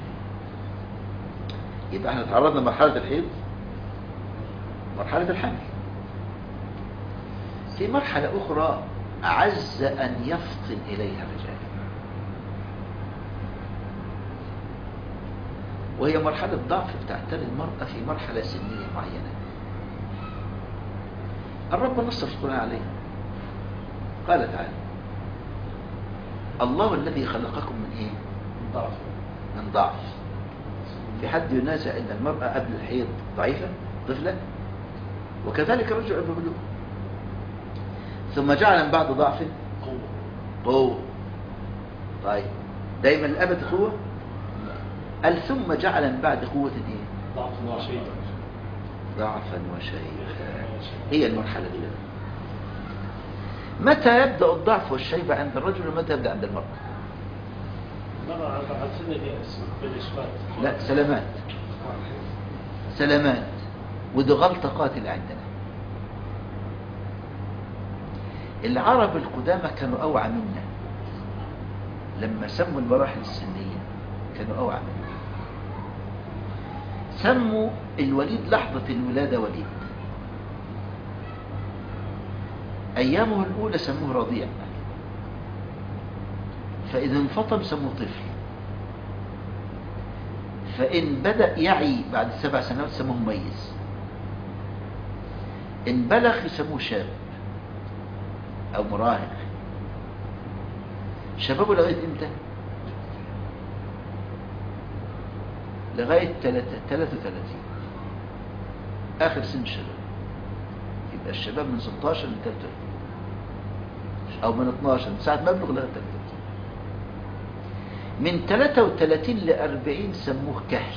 Speaker 1: يبقى احنا تعرضنا لمرحلة الحيض مرحلة الحمل في مرحلة أخرى عز أن يفطن إليها الرجال وهي مرحلة ضعف بتعتري المرأة في مرحلة سنية معينة الرب نص في القرآن عليه قال تعالى الله الذي خلقكم من ايه
Speaker 2: ضعف
Speaker 1: من ضعف في حد ينازع ان المرأة قبل الحيض ضعيفة طفلة وكذلك الرجل قبل البلوغ ثم جعل من بعد ضعف
Speaker 2: قوة
Speaker 1: قوة طيب دايما الأبد قوة قال ثم جعل من بعد قوة ايه
Speaker 2: ضعف وشيء
Speaker 1: ضعفا وشيخا هي المرحلة دي متى يبدأ الضعف والشيبة عند الرجل ومتى يبدأ عند المرأة
Speaker 2: مرة على على سن اليأس بالإشفاق
Speaker 1: لا سلامات سلامات ودي غلطة قاتلة عندنا العرب القدامى كانوا أوعى منا لما سموا المراحل السنية كانوا أوعى منا سموا الوليد لحظة الولادة وليد أيامه الأولى سموه رضيع فإذا انفطم سموه طفل فإن بدأ يعي بعد سبع سنوات سموه مميز إن بلغ يسموه شاب أو مراهق شبابه لغاية إمتى؟ لغاية 33 آخر سن الشباب يبقى الشباب من 16 ل 33 أو من 12 من ساعة ما يبلغ لغاية 33 من 33 ل 40 سموه كهل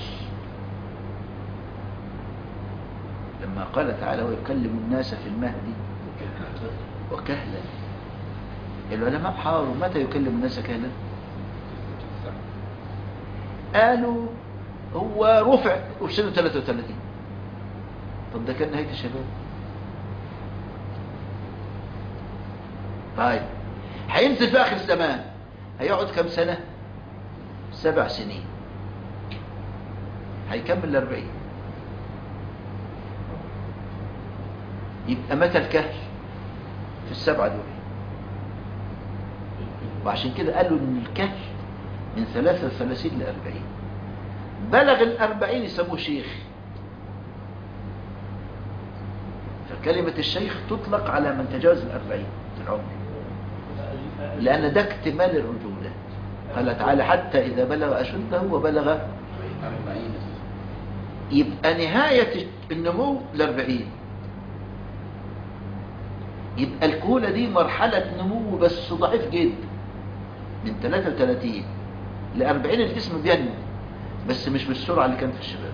Speaker 1: لما قال تعالى ويكلم الناس في المهد وكهلا العلماء حاروا متى يكلم الناس كهلا قالوا هو رفع وفي سنه 33 طب ده كان نهاية الشباب طيب هينزل في آخر الزمان هيقعد كم سنة سبع سنين هيكمل الأربعين يبقى متى الكهل في السبعة دول وعشان كده قالوا ان الكهل من ثلاثة وثلاثين لأربعين بلغ الأربعين يسموه شيخ فكلمة الشيخ تطلق على من تجاوز الأربعين في العمر لأن ده اكتمال الرجولة قال تعالى حتى إذا بلغ أشده وبلغ
Speaker 3: أربعين
Speaker 1: يبقى نهاية النمو الأربعين يبقى الكهولة دي مرحلة نمو بس ضعيف جدا من 33 ل 40 الجسم بينمو بس مش بالسرعة اللي كانت في الشباب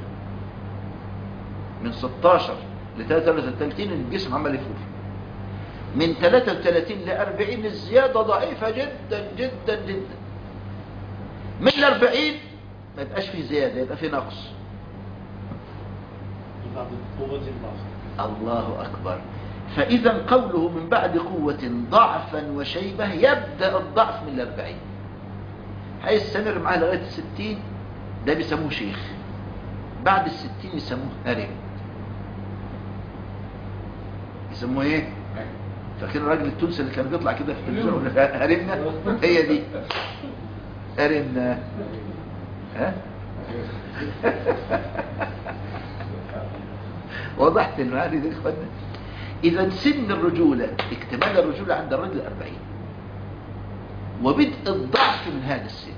Speaker 1: من 16 ل 33 الجسم عمال يفوق من 33 ل 40 الزيادة ضعيفة جدا جدا جدا من ال 40 ما يبقاش في زيادة يبقى في نقص
Speaker 2: بعد قوة الضعف
Speaker 1: الله أكبر فإذا قوله من بعد قوة ضعفا وشيبة يبدأ الضعف من الأربعين هيستمر معاه لغاية الستين ده بيسموه شيخ بعد الستين يسموه هرم يسموه ايه فاكرين الراجل التونسي اللي كان بيطلع كده في التلفزيون يقول لك هرمنا هي دي هرمنا ها وضحت المعاني دي يا اخوانا اذا سن الرجولة اكتمال الرجولة عند الرجل الاربعين وبدء الضعف من هذا السن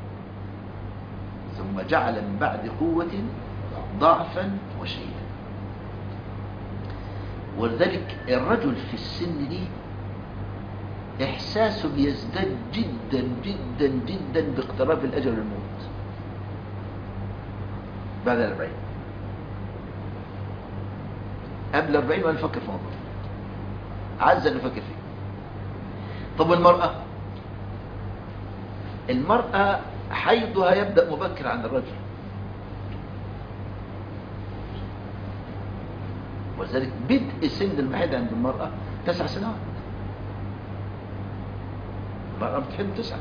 Speaker 1: ثم جعل من بعد قوة ضعفا وشيئا ولذلك الرجل في السن دي احساسه بيزداد جدا جدا جدا باقتراب الاجل والموت بعد الاربعين قبل 40 ولا نفكر في الموضوع عز ان نفكر فيه طب والمرأة المرأة حيضها يبدأ مبكر عن الرجل ولذلك بدء سن المحيض عند المرأة تسع سنوات المرأة بتحب تسعة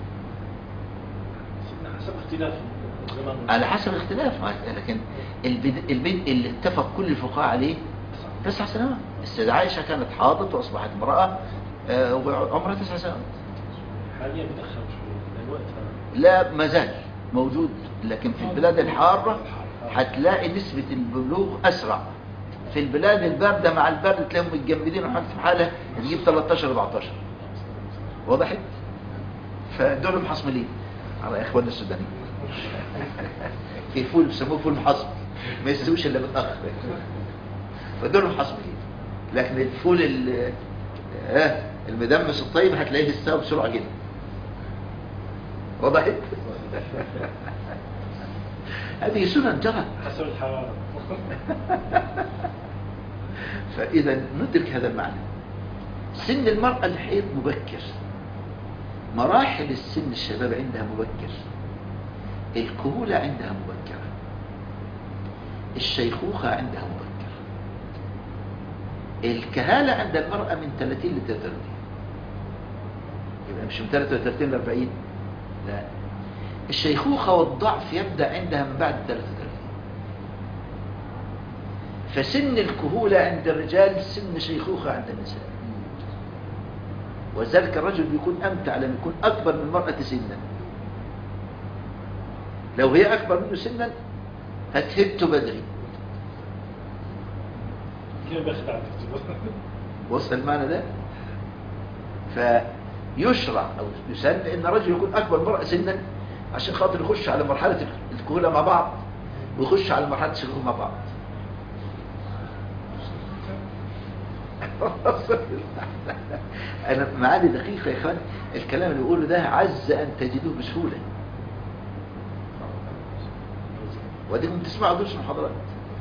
Speaker 2: سيدنا حسب اختلاف الزمن
Speaker 1: على حسب الاختلاف لكن البد... البدء اللي اتفق كل الفقهاء عليه تسع سنوات السيدة عائشة كانت حاضت وأصبحت امرأة آه، وعمرها تسع سنوات
Speaker 2: حاليا بتأخر شوية الوقت
Speaker 1: لا ما زال موجود لكن في البلاد الحارة هتلاقي نسبة البلوغ أسرع في البلاد الباردة مع البرد تلاقيهم متجمدين وحاجة في حالة تجيب 13 14 وضحت فدول محصملين على إخواننا السودانيين في فول بيسموه فول محصم ما يستويش إلا متأخر فدول محصملين لكن الفول ال- آه، المدمس الطيب هتلاقيه يستوي بسرعة جدا وضحت هذه سنن جرت
Speaker 2: حسب الحرارة
Speaker 1: فإذا ندرك هذا المعنى سن المرأة الحيض مبكر مراحل السن الشباب عندها مبكر الكهولة عندها مبكرة الشيخوخة عندها مبكر الكهالة عند المرأة من 30 ل 33 يبقى مش من 33 ل 40 لا الشيخوخة والضعف يبدأ عندها من بعد 33 فسن الكهولة عند الرجال سن شيخوخة عند النساء وذلك الرجل بيكون أمتع لما يكون أكبر من المرأة سنا لو هي أكبر منه سنا هتهبته بدري
Speaker 2: كيف بخدع
Speaker 1: وصل المعنى ده فيشرع أو يسن أن الرجل يكون أكبر مرأة سنا عشان خاطر يخش على مرحلة الكهولة مع بعض ويخش على مرحلة الشيخوخة مع بعض انا معاني دقيقة يا اخوان الكلام اللي بيقوله ده عز ان تجدوه بسهولة وديكم تسمعوا دروس المحاضرات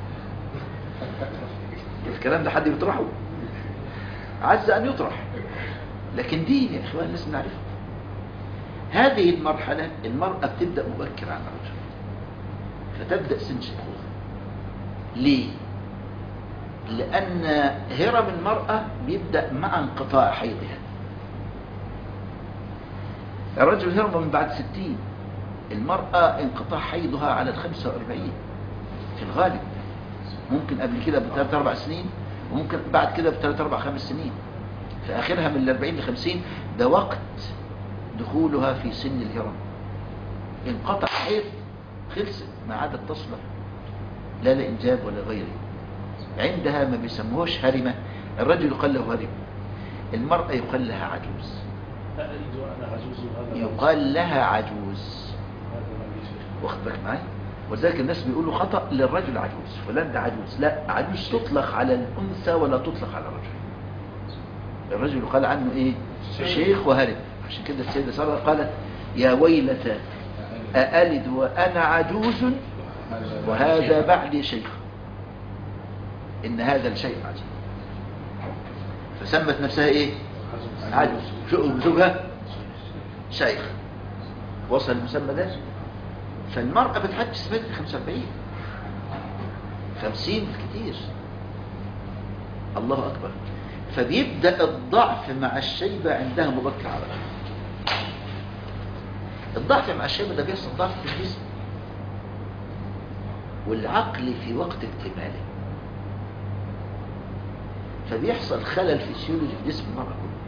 Speaker 1: الكلام ده حد بيطرحه عز ان يطرح لكن دين يا اخوان لازم نعرفه هذه المرحلة المرأة بتبدأ مبكر عن الرجل فتبدأ سن شيخوخة ليه لأن هرم المرأة بيبدأ مع انقطاع حيضها الرجل هرم من بعد ستين المرأة انقطاع حيضها على الخمسة واربعين في الغالب ممكن قبل كده بثلاث أربع سنين وممكن بعد كده بثلاث أربع خمس سنين في آخرها من الأربعين لخمسين ده وقت دخولها في سن الهرم انقطع حيض خلصت ما عادت تصلح لا لإنجاب ولا غيره عندها ما بيسموهوش هرمة الرجل يقال له هرم المرأة يقال لها عجوز
Speaker 2: أريد أنا عجوز هذا
Speaker 1: يقال لها عجوز
Speaker 2: هذا ما عندي شيء.
Speaker 1: واخد بالك معايا ولذلك الناس بيقولوا خطأ للرجل عجوز فلان ده عجوز لا عجوز تطلق على الأنثى ولا تطلق على الرجل الرجل يقال عنه ايه شيخ وهرم عشان كده السيدة سارة قالت يا ويلتى أألد وأنا عجوز وهذا بعدي شيخ إن هذا الشيء عجيب فسمت نفسها إيه عجوز شو- زوجها شيخ وصل المسمى ده فالمرأة بتحج سبيل 45 50 كتير الله أكبر فبيبدأ الضعف مع الشيبة عندها مبكر على طول الضعف مع الشيبة ده بيحصل ضعف في الجسم والعقل في وقت اكتماله فبيحصل خلل فيسيولوجي في جسم المرأة كله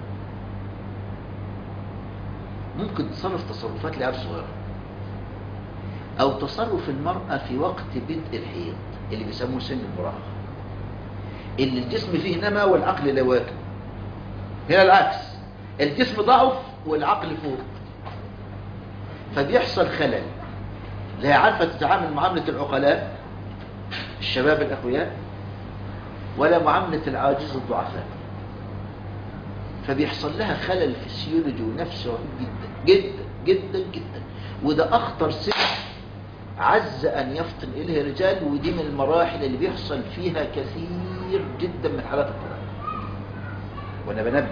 Speaker 1: ممكن تصرف تصرفات لعيال صغيرة أو تصرف المرأة في وقت بدء الحيض اللي بيسموه سن المراهقة اللي الجسم فيه نما والعقل لا واكب هنا العكس الجسم ضعف والعقل فوق فبيحصل خلل لا هي عارفة تتعامل معاملة العقلاء الشباب الأقوياء ولا معاملة العاجز الضعفاء فبيحصل لها خلل فسيولوجي ونفسي رهيب جدا جدا جدا جدا وده أخطر سن عز أن يفطن إليه الرجال ودي من المراحل اللي بيحصل فيها كثير جدا من حالات الطلاق وأنا بنبه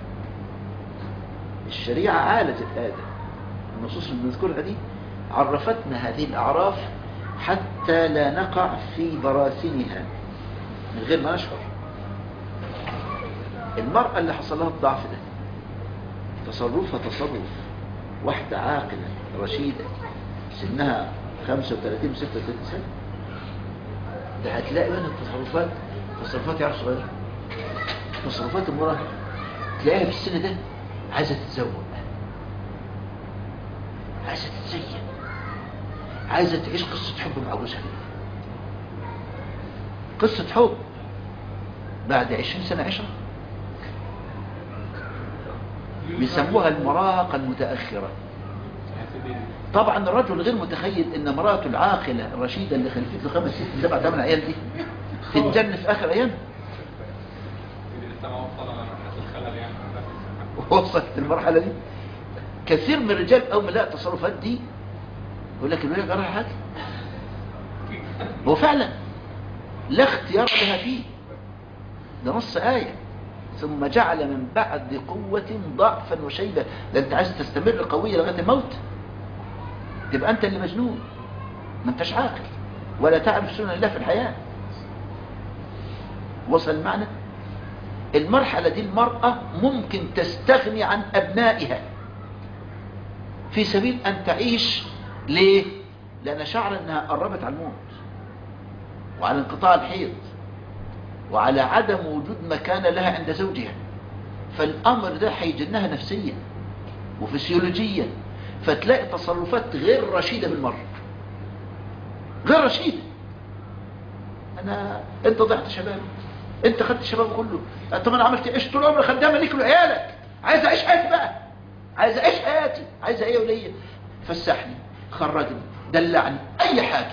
Speaker 1: الشريعة عالجت هذا النصوص اللي بنذكرها دي عرفتنا هذه الأعراف حتى لا نقع في براثنها من غير ما نشعر المرأة اللي حصل لها الضعف ده تصرفها تصرف واحدة عاقلة رشيدة سنها 35 و 36 سنة ده هتلاقي من التصرفات تصرفات يا صغيرة تصرفات المراهقة تلاقيها في السن ده عايزة تتزوج عايزة تتزين عايزة تعيش قصة حب مع جوزها قصة حب بعد عشرين سنة عشرة بيسموها المراهقة المتأخرة طبعا الرجل غير متخيل ان مراته العاقلة الرشيدة اللي خلفت له خمس ست سبع ثمان عيال دي تتجن في اخر ايام وصلت المرحلة دي كثير من الرجال اول ما لقى التصرفات دي يقول لك الولد جرى حاجة هو فعلا لا اختيار لها فيه ده نص آية ثم جعل من بعد قوة ضعفا وشيبة ده انت عايز تستمر قوية لغاية الموت تبقى انت اللي مجنون ما انتش عاقل ولا تعرف سنن الله في الحياة وصل المعنى المرحلة دي المرأة ممكن تستغني عن أبنائها في سبيل أن تعيش ليه؟ لأن شعر أنها قربت على الموت وعلى انقطاع الحيض وعلى عدم وجود مكان لها عند زوجها فالأمر ده هيجنها نفسيا وفسيولوجيا فتلاقي تصرفات غير رشيدة بالمرة غير رشيدة أنا أنت ضيعت شباب أنت خدت شباب كله طب أنا عملت إيش طول عمري خدامة ليك ولعيالك عايز أعيش حياتي بقى عايز أعيش حياتي عايز إيه وليا فسحني خرجني دلعني أي حاجة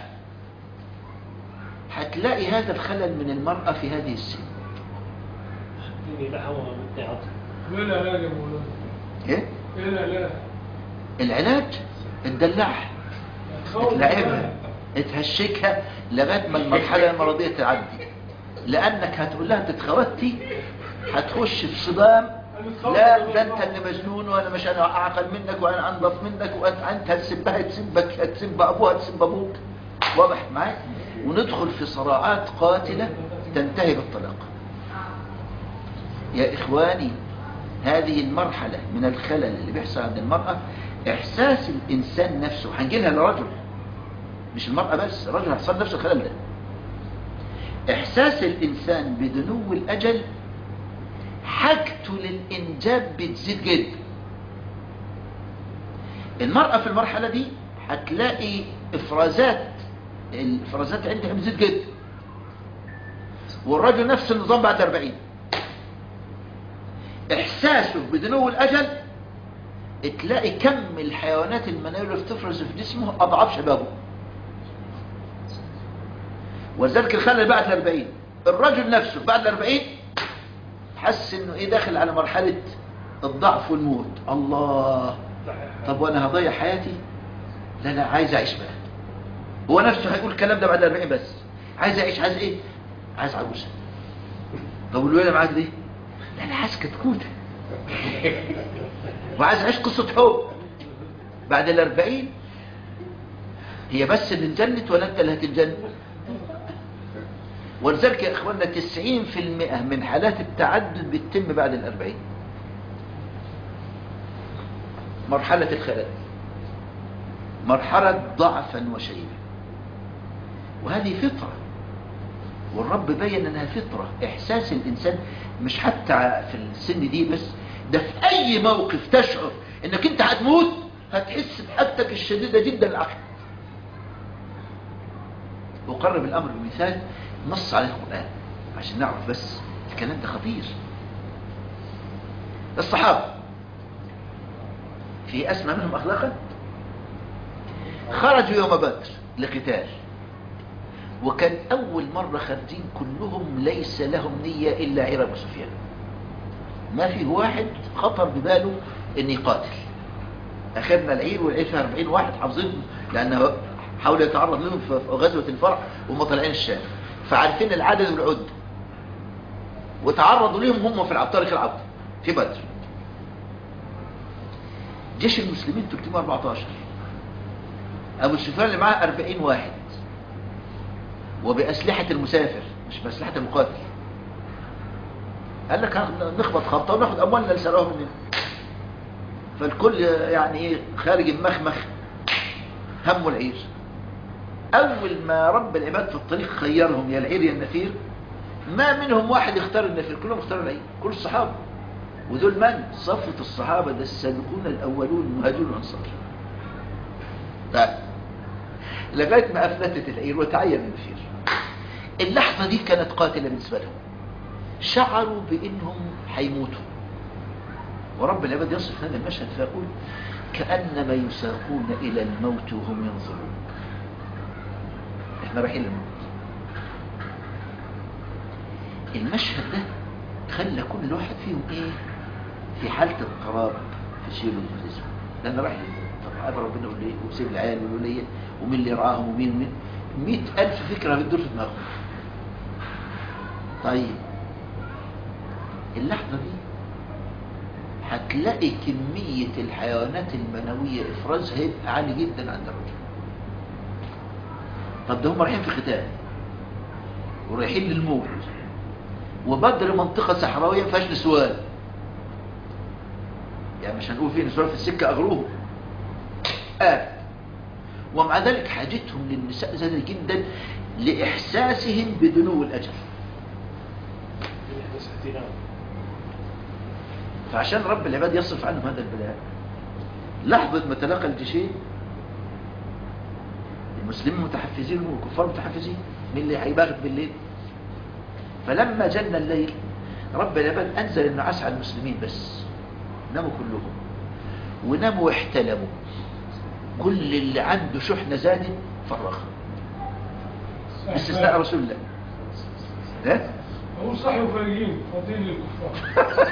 Speaker 1: هتلاقي هذا الخلل من المرأة في هذه السن
Speaker 2: إني لحوها من عطف
Speaker 3: ولا لا يا مولانا
Speaker 1: إيه؟
Speaker 3: لا لا
Speaker 1: العلاج تدلعها تلعبها تهشكها لغاية ما المرحلة المرضية تعدي لأنك هتقول لها انت اتخوتي هتخش في صدام لا ده انت اللي مجنون وانا مش انا اعقل منك وانا انضف منك وانت انت هتسبها تسبك هتسب ابوها تسب ابوك واضح معاك وندخل في صراعات قاتلة تنتهي بالطلاق يا اخواني هذه المرحلة من الخلل اللي بيحصل عند المرأة احساس الانسان نفسه هنجيلها لرجل مش المرأة بس الرجل هيحصل نفس الخلل ده احساس الانسان بدنو الاجل حاجته للانجاب بتزيد جدا المرأة في المرحلة دي هتلاقي افرازات الافرازات عندها بتزيد جدا والرجل نفس النظام بعد 40 احساسه بدنو الاجل تلاقي كم الحيوانات المنوية اللي بتفرز في جسمه اضعاف شبابه ولذلك الخلل بعد الأربعين الرجل نفسه بعد الأربعين حس انه ايه داخل على مرحلة الضعف والموت الله طب وانا هضيع حياتي لا لا عايز اعيش بقى هو نفسه هيقول الكلام ده بعد الأربعين بس عايز اعيش عايز ايه عايز عجوزة طب والويلة معاك دي لا لا عايز كتكوتة وعايز اعيش قصة حب بعد الأربعين هي بس اللي انجنت ولا انت اللي هتنجن ولذلك يا اخوانا 90% من حالات التعدد بتتم بعد الأربعين مرحلة الخلل مرحلة ضعفا وشيبا وهذه فطرة والرب بين انها فطرة احساس الانسان مش حتى في السن دي بس ده في اي موقف تشعر انك انت هتموت هتحس بحاجتك الشديدة جدا العقل وقرب الامر بمثال نص عليه القرآن عشان نعرف بس الكلام ده خطير الصحابة في أسمى منهم أخلاقا خرجوا يوم بدر لقتال وكان أول مرة خارجين كلهم ليس لهم نية إلا عير أبو سفيان ما في واحد خطر بباله أن يقاتل أخذنا العير والعير فيها 40 واحد حافظين لأنه حاول يتعرض لهم في غزوة الفرع وهم طالعين الشام فعارفين العدد والعد وتعرضوا لهم هم في العب طارق العبد في بدر جيش المسلمين 314 ابو سفيان اللي معاه 40 واحد وبأسلحة المسافر مش بأسلحة المقاتل قال لك نخبط خبطة وناخد أموالنا اللي سرقوها مننا فالكل يعني ايه خارج المخمخ همه العير أول ما رب العباد في الطريق خيرهم يا العير يا النفير ما منهم واحد اختار النفير كلهم اختاروا العير كل الصحابة ودول من؟ صفة الصحابة ده السابقون الأولون المهاجرون والأنصار طيب لغاية ما أفلتت العير وتعين النفير اللحظة دي كانت قاتلة بالنسبة لهم شعروا بأنهم هيموتوا ورب العباد يصف هذا المشهد فيقول كأنما يساقون إلى الموت وهم ينظرون احنا رايحين للموت المشهد ده خلى كل واحد فيهم ايه في حالة اضطراب في شيله الجسم لان رايح للموت طب عارف ربنا يقول ايه وسيب العيال والولية ومين اللي يرعاهم ومين ومين مئة ألف فكرة بتدور في دماغهم طيب اللحظة دي هتلاقي كمية الحيوانات المنوية إفرازها هيبقى عالي جدا عند الرجل طب ده هم رايحين في ختان ورايحين للموت وبدر منطقة صحراوية ما فيهاش نسوان يعني مش هنقول في نسوان في السكة أغروهم آه. ومع ذلك حاجتهم للنساء زادة جدا لإحساسهم بدنو الأجل
Speaker 2: بس احتلام
Speaker 1: فعشان رب العباد يصرف عنهم هذا البلاء لحظة ما تلاقى الجيشين المسلمين متحفزين والكفار متحفزين مين اللي هيباغت بالليل فلما جن الليل رب العباد أنزل النعاس على المسلمين بس ناموا كلهم وناموا واحتلموا كل اللي عنده شحنة زادت فرغها باستثناء رسول الله ها؟
Speaker 3: أقول صحي وفايقين فاضيين للكفار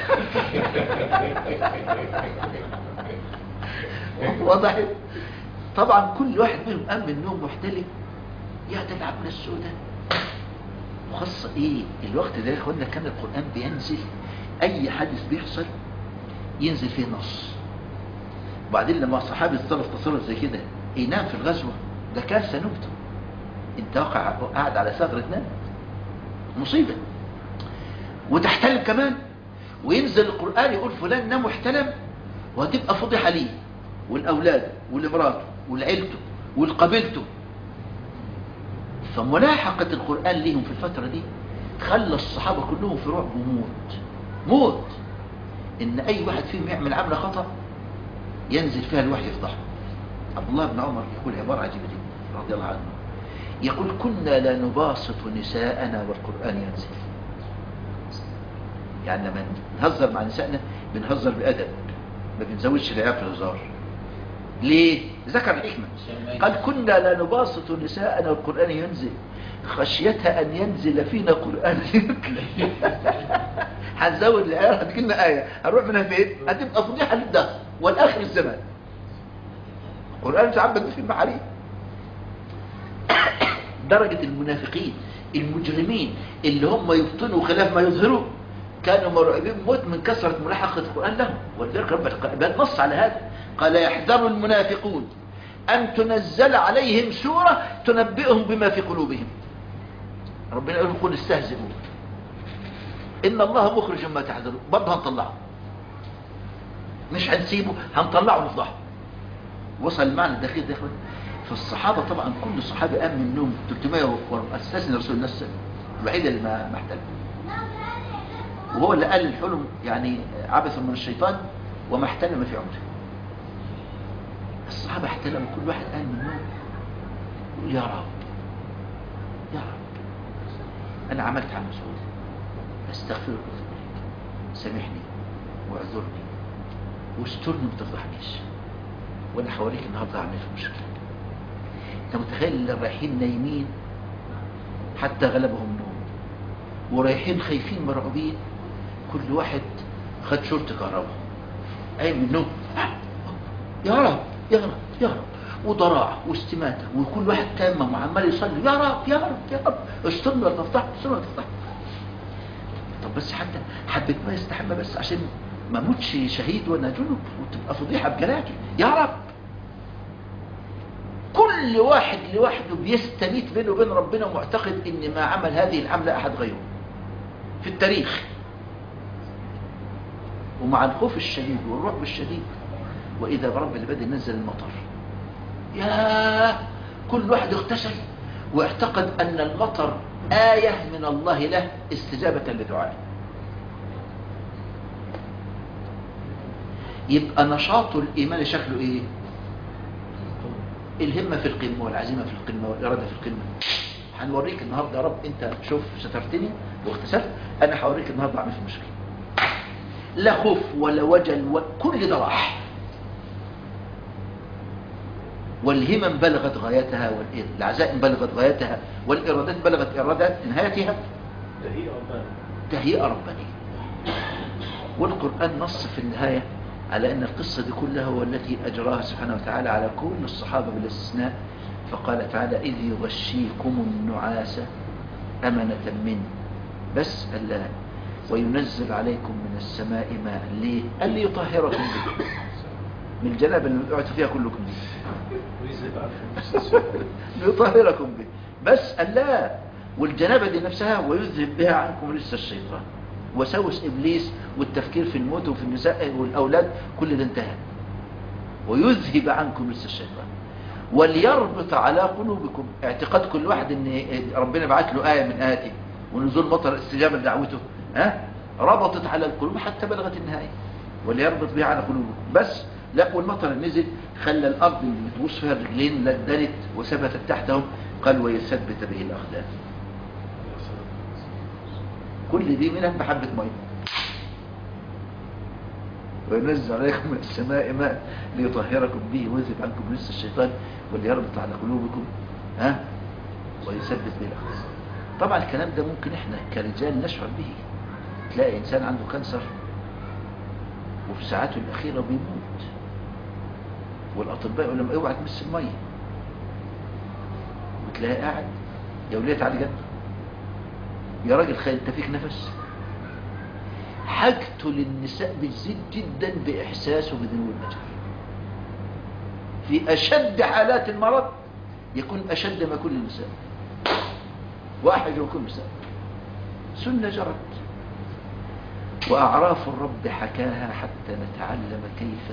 Speaker 1: وضحت طبعا كل واحد منهم قام من النوم محتلم يا ده العملة السوداء وخاصة ايه الوقت ده يا اخوانا كان القرآن بينزل اي حدث بيحصل ينزل فيه نص وبعدين لما صحابي اتصرف تصرف زي كده ينام في الغزوة ده كارثة نوبته انت واقع قاعد على ثغرة نام مصيبة وتحتلم كمان وينزل القرآن يقول فلان نام واحتلم وهتبقى فضيحة ليه والأولاد والمراته والعيلته والقبيلته فملاحقة القرآن ليهم في الفترة دي خلى الصحابة كلهم في رعب وموت موت إن أي واحد فيهم يعمل عملة خطأ ينزل فيها الوحي يفضحه عبد الله بن عمر يقول عبارة عجيبة جدا رضي الله عنه يقول كنا لا نباسط نساءنا والقرآن ينزل يعني لما نهزر مع نسائنا بنهزر بأدب ما بنزودش العيال في الهزار ليه؟ ذكر الحكمة قال كنا لا نباسط نساءنا والقرآن ينزل خشيتها أن ينزل فينا قرآن يتلى هنزود العيال هتجيلنا آية هنروح منها فين؟ هتبقى فضيحة للدهر والآخر الزمان القرآن تعبد في المحاريب درجة المنافقين المجرمين اللي هم يبطنوا خلاف ما يظهروا كانوا مرعوبين موت من كثرة ملاحقة القرآن لهم ولذلك رب العباد نص على هذا قال يحذر المنافقون أن تنزل عليهم سورة تنبئهم بما في قلوبهم ربنا يقول قل استهزئوا إن الله مخرج ما تحذرون برضه هنطلعه مش هنسيبه هنطلعه ونفضحه وصل المعنى الدقيق ده يا اخوان فالصحابة طبعا كل صحابي قام من النوم 300 أساسا رسول الله السلام الوحيد اللي ما ما احتلم وهو اللي قال الحلم يعني عبث من الشيطان وما احتلم في عمره الصحابة احتلموا كل واحد قام من النوم يقول يا رب يا رب أنا عملت عن مسؤول أستغفرك وأتوب سامحني واعذرني واسترني ما تفضحنيش وأنا حواليك النهارده أعمل في مشكلة أنت متخيل اللي رايحين نايمين حتى غلبهم نوم ورايحين خايفين مرعوبين كل واحد خد شورت كهرباء قايم من النوم يا رب يا رب يا رب وضراع واستماتة وكل واحد تامم وعمال يصلي يا رب يا رب يا رب استرني ولا تفتح استرني ولا تفتح طب بس حتى حبيت ما يستحمى بس عشان ما موتش شهيد وانا جنب وتبقى فضيحة بجلاجل يا رب كل واحد لوحده بيستميت بينه وبين ربنا ومعتقد ان ما عمل هذه العملة احد غيره في التاريخ ومع الخوف الشديد والرعب الشديد واذا برب العباد نزل المطر يا كل واحد اغتسل واعتقد ان المطر آية من الله له استجابة لدعائه يبقى نشاط الإيمان شكله إيه الهمة في القمة والعزيمة في القمة والإرادة في القمة هنوريك النهاردة يا رب انت شوف سترتني واغتسلت انا هوريك النهاردة اعمل في مشكلة لا خوف ولا وجل وكل ده راح والهمم بلغت غايتها والعزائم بلغت غايتها والإرادات بلغت إرادات نهايتها
Speaker 2: تهيئة ربنا
Speaker 1: تهيئة ربانية والقرآن نص في النهاية على أن القصة دي كلها هو التي أجراها سبحانه وتعالى على كل الصحابة بالاستثناء فقال تعالى إذ يغشيكم النعاس أمنة منه بس ألا وينزل عليكم من السماء ماء ليه؟ قال لي يطهركم به من الجنابة اللي وقعتوا فيها كلكم دي
Speaker 2: ويذهب عنكم
Speaker 1: ليطهركم به بس قال لا والجنابة دي نفسها ويذهب بها عنكم رجس الشيطان وسوس إبليس والتفكير في الموت وفي النساء والأولاد كل ده انتهى ويذهب عنكم رجس الشيطان وليربط على قلوبكم اعتقاد كل واحد ان ربنا بعت له آية من آياته ونزول مطر استجابة لدعوته ها ربطت على القلوب حتى بلغت النهاية وليربط بها على قلوبكم بس لا والمطر نزل خلى الأرض اللي بتبوس فيها الرجلين لدنت وثبتت تحتهم قال ويثبت به الأقدام كل دي منها بحبة مية وينزل عليكم من السماء ماء ليطهركم به ويذهب عنكم رجس الشيطان وليربط على قلوبكم ها ويثبت به الأقدام طبعا الكلام ده ممكن احنا كرجال نشعر به تلاقي انسان عنده كانسر وفي ساعاته الاخيره بيموت والاطباء يقول لهم اوعى تمس الميه وتلاقيه قاعد يا وليه تعالى جنب يا راجل خير انت فيك نفس حاجته للنساء بتزيد جدا باحساسه بذنوب النجر في اشد حالات المرض يكون اشد ما كل النساء واحد وكل نساء سنه جرت وأعراف الرب حكاها حتى نتعلم كيف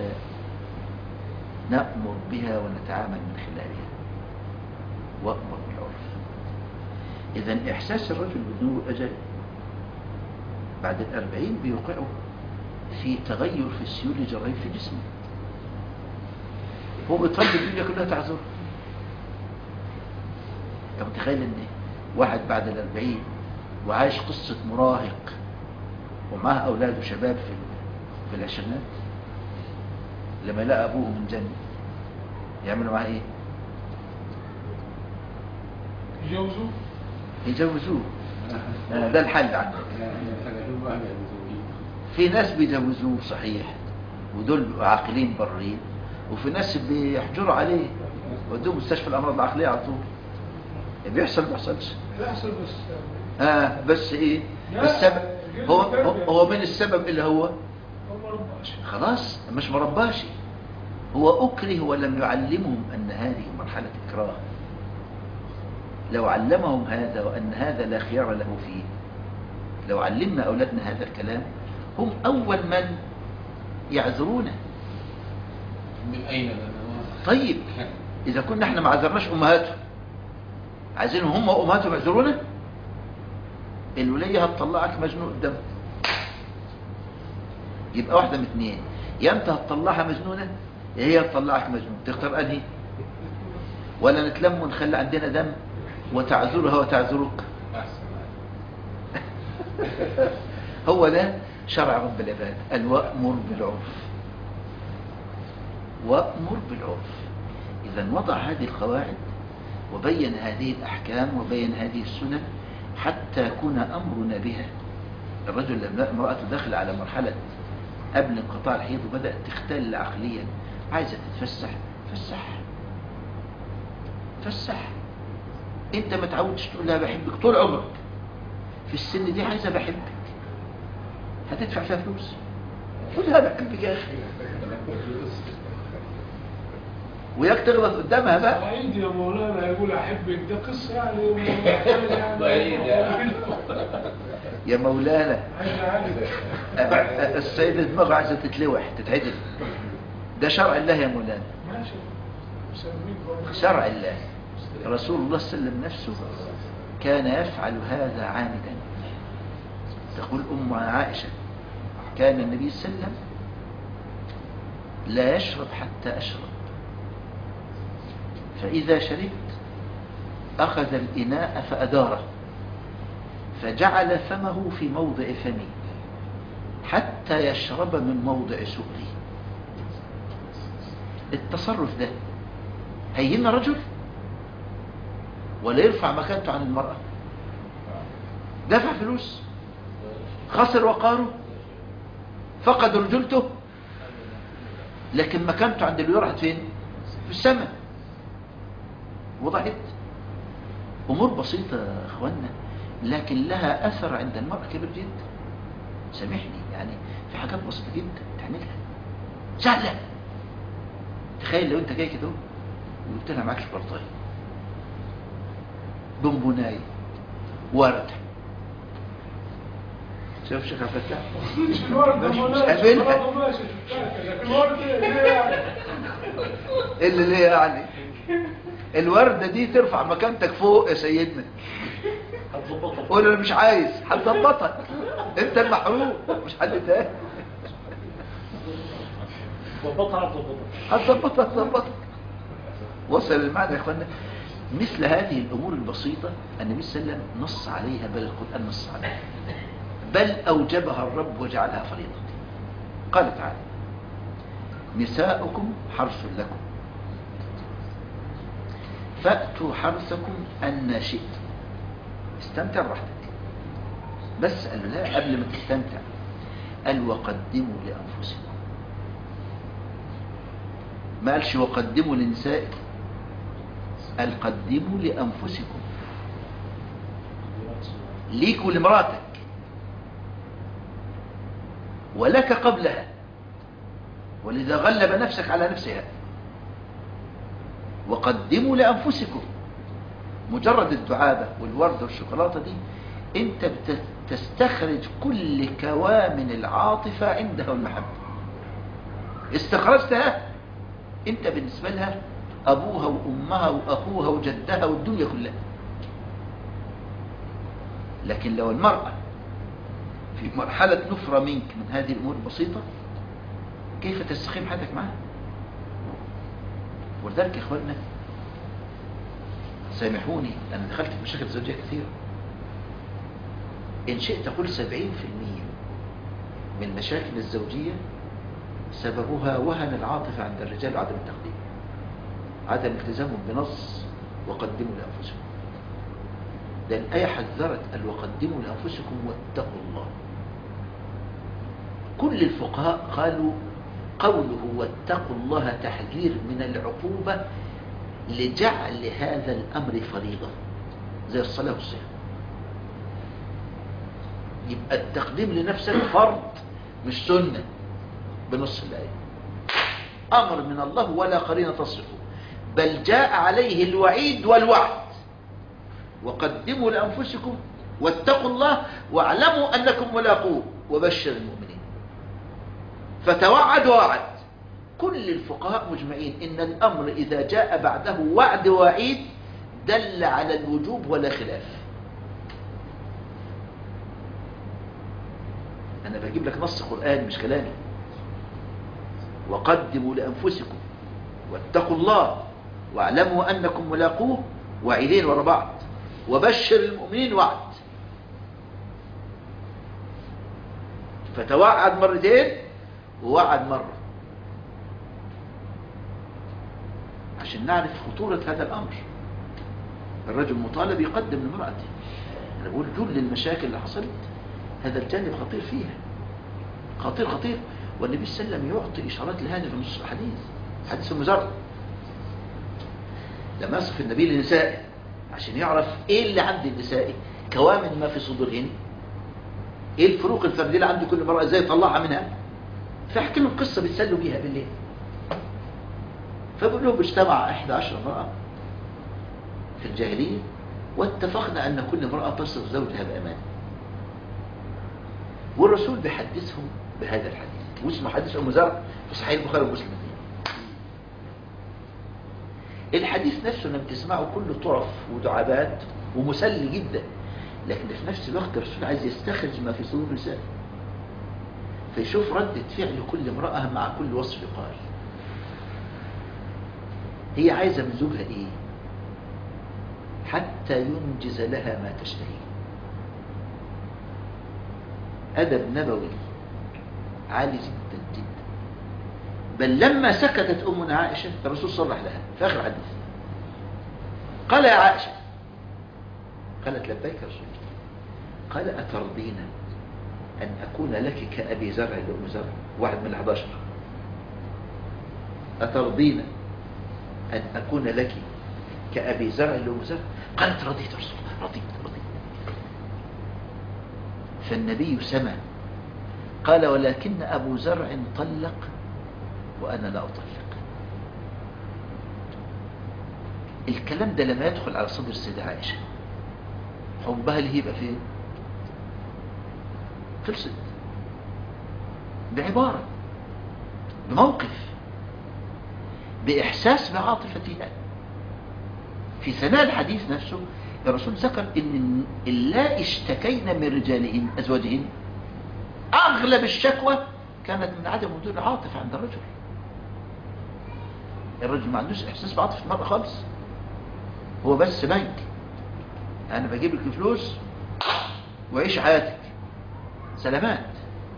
Speaker 1: نأمر بها ونتعامل من خلالها وأمر بالعرف إذا إحساس الرجل بذنوب أجل بعد الأربعين بيوقعه في تغير في السيول الجرايم في جسمه هو بيطلب الدنيا كلها تعذره أنت متخيل إن واحد بعد الأربعين وعايش قصة مراهق ومعاه أولاد وشباب في في العشرينات لما لقى أبوه من جنة يعملوا معاه إيه؟
Speaker 3: يجوزوا
Speaker 1: يجوزوه آه، ده الحل عنده في ناس بيجوزوه صحيح ودول بيبقوا عاقلين برين وفي ناس بيحجروا عليه ودوه مستشفى الأمراض العقلية على طول بيحصل ما بيحصلش
Speaker 3: يحصل بس
Speaker 1: آه بس إيه؟
Speaker 3: لا،
Speaker 1: السبب هو
Speaker 3: جزء
Speaker 1: هو-
Speaker 3: تربية.
Speaker 1: هو من السبب اللي هو
Speaker 3: هو ما رباش
Speaker 1: خلاص مش مرباش هو أكره ولم يعلمهم أن هذه مرحلة إكراه لو علمهم هذا وأن هذا لا خيار له فيه لو علمنا أولادنا هذا الكلام هم أول من يعذرونه
Speaker 4: من أين لنا
Speaker 1: طيب إذا كنا احنا ما عذرناش أمهاتهم عايزينهم هم وأمهاتهم يعذرونا الولية هتطلعك مجنون قدام يبقى واحدة من اتنين يا انت هتطلعها مجنونة يا هي هتطلعك مجنون تختار انهي ولا نتلم ونخلي عندنا دم وتعذرها وتعذرك
Speaker 4: أحسن
Speaker 1: هو ده شرع رب العباد قال وأمر بالعرف وأمر بالعرف إذا وضع هذه القواعد وبين هذه الأحكام وبين هذه السنن حتى يكون أمرنا بها الرجل لما امرأته دخل على مرحلة قبل انقطاع الحيض وبدأت تختل عقليا عايزة تتفسح فسح فسح انت ما تعودش تقول لها بحبك طول عمرك في السن دي عايزة بحبك هتدفع فيها فلوس قول لها بحبك يا اخي وياك تغلط قدامها بقى
Speaker 3: سعيد يا مولانا يقول احبك ده قصه يعني
Speaker 4: بعيد يعني.
Speaker 1: يا مولانا
Speaker 3: عايز اعالج
Speaker 1: أ- أ- السيدة دماغه عايزة تتلوح تتعدل ده شرع الله يا مولانا
Speaker 3: ماشي مسميك برضه.
Speaker 1: شرع الله رسول الله صلى الله عليه وسلم نفسه كان يفعل هذا عامدا تقول أم عائشة كان النبي صلى الله عليه وسلم لا يشرب حتى أشرب فإذا شربت أخذ الإناء فأداره فجعل فمه في موضع فمي حتى يشرب من موضع سؤلي التصرف ده هينا رجل ولا يرفع مكانته عن المرأة دفع فلوس خسر وقاره فقد رجولته لكن مكانته عند اللي راحت فين في السماء وضعت امور بسيطة يا اخوانا لكن لها اثر عند المرأة كبير جدا سامحني يعني في حاجات بسيطة جدا تعملها سهلة تخيل لو انت جاي كده وجبت لها معاك شوكولاتايه بونبونايه وردة شوف شيخ عبد الفتاح
Speaker 3: مش الورد
Speaker 1: مش-
Speaker 3: ده
Speaker 1: مش
Speaker 3: ماشي
Speaker 1: قابلها.
Speaker 3: الورد ماشي لكن الورد ليه يعني
Speaker 1: اللي ليه يعني الوردة دي ترفع مكانتك فوق يا سيدنا
Speaker 2: هتظبطها
Speaker 1: قول انا مش عايز هتظبطك انت المحروم مش حد تاني
Speaker 2: ظبطها هتظبطها
Speaker 1: هتظبطك هتظبطك وصل المعنى يا اخوانا مثل هذه الامور البسيطة النبي صلى الله عليه وسلم نص عليها بل القرآن نص عليها بل اوجبها الرب وجعلها فريضة قال تعالى نساؤكم حرث لكم فأتوا حرثكم أن شئتم استمتع براحتك بس قال له لا قبل ما تستمتع قال وقدموا لأنفسكم ما قالش وقدموا لنسائكم قال قدموا لأنفسكم ليك ولمراتك ولك قبلها ولذا غلب نفسك على نفسها وقدموا لأنفسكم مجرد الدعابة والوردة والشوكولاتة دي انت بتستخرج كل كوامن العاطفة عندها والمحبة استخرجتها انت بالنسبة لها ابوها وامها واخوها وجدها والدنيا كلها لكن لو المرأة في مرحلة نفرة منك من هذه الامور البسيطة كيف تستقيم حياتك معها ولذلك يا اخواننا سامحوني انا دخلت في مشاكل زوجية كثيرة ان شئت اقول سبعين في المية من المشاكل الزوجية سببها وهن العاطفة عند الرجال وعدم التقديم عدم التزامهم بنص وقدموا لأنفسكم لأن الآية حذرت قال وقدموا لأنفسكم واتقوا الله كل الفقهاء قالوا قوله واتقوا الله تحذير من العقوبة لجعل هذا الأمر فريضة زي الصلاة والصيام يبقى التقديم لنفسك فرض مش سنة بنص الآية أمر من الله ولا قرينة تصرفه بل جاء عليه الوعيد والوعد وقدموا لأنفسكم واتقوا الله واعلموا أنكم ملاقوه وبشر المؤمنين فتوعد ووعد كل الفقهاء مجمعين إن الأمر إذا جاء بعده وعد وعيد دل على الوجوب ولا خلاف أنا بجيب لك نص قرآن مش كلامي وقدموا لأنفسكم واتقوا الله واعلموا أنكم ملاقوه وعيدين ورا بعض وبشر المؤمنين وعد فتوعد مرتين ووعد مرة عشان نعرف خطورة هذا الأمر الرجل مطالب يقدم لامرأته أنا بقول جل المشاكل اللي حصلت هذا الجانب خطير فيها خطير خطير والنبي صلى الله عليه وسلم يعطي إشارات لهذا في نص الحديث حديث المزار لما يصف النبي لنسائه عشان يعرف ايه اللي عند النساء كوامن ما في صدورهن ايه الفروق الفردية اللي عند كل مرأة ازاي يطلعها منها فاحكي لهم قصة بيتسلوا بيها بالليل فبقول لهم اجتمع 11 امرأة في الجاهلية واتفقنا ان كل امرأة تصف زوجها بأمان والرسول بيحدثهم بهذا الحديث واسمه حديث ام زرع في صحيح البخاري ومسلم الحديث نفسه لما تسمعه كله طرف ودعابات ومسلي جدا لكن في نفس الوقت الرسول عايز يستخرج ما في صدور النساء فيشوف ردة فعل كل امرأة مع كل وصف قال هي عايزة من زوجها ايه حتى ينجز لها ما تشتهي أدب نبوي عالي جدا جدا بل لما سكتت أمنا عائشة الرسول صرح لها في آخر حديث قال يا عائشة قالت لبيك يا رسول الله قال أترضين أن أكون لك كأبي زرع لأم زرع واحد من الحداشر أترضين أن أكون لك كأبي زرع لأم زرع قالت رضيت يا رسول الله رضيت رضيت فالنبي سمع قال ولكن أبو زرع طلق وأنا لا أطلق الكلام ده لما يدخل على صدر السيدة عائشة حبها اللي يبقى فين خلصت بعبارة بموقف بإحساس بعاطفتها في ثناء الحديث نفسه الرسول ذكر ان اللائي اشتكين من رجالهن ازواجهن اغلب الشكوى كانت من عدم وجود العاطفه عند الرجل الرجل ما عندوش احساس بعاطفه المرأة خالص هو بس بنك انا بجيب لك فلوس وعيش حياتك سلامات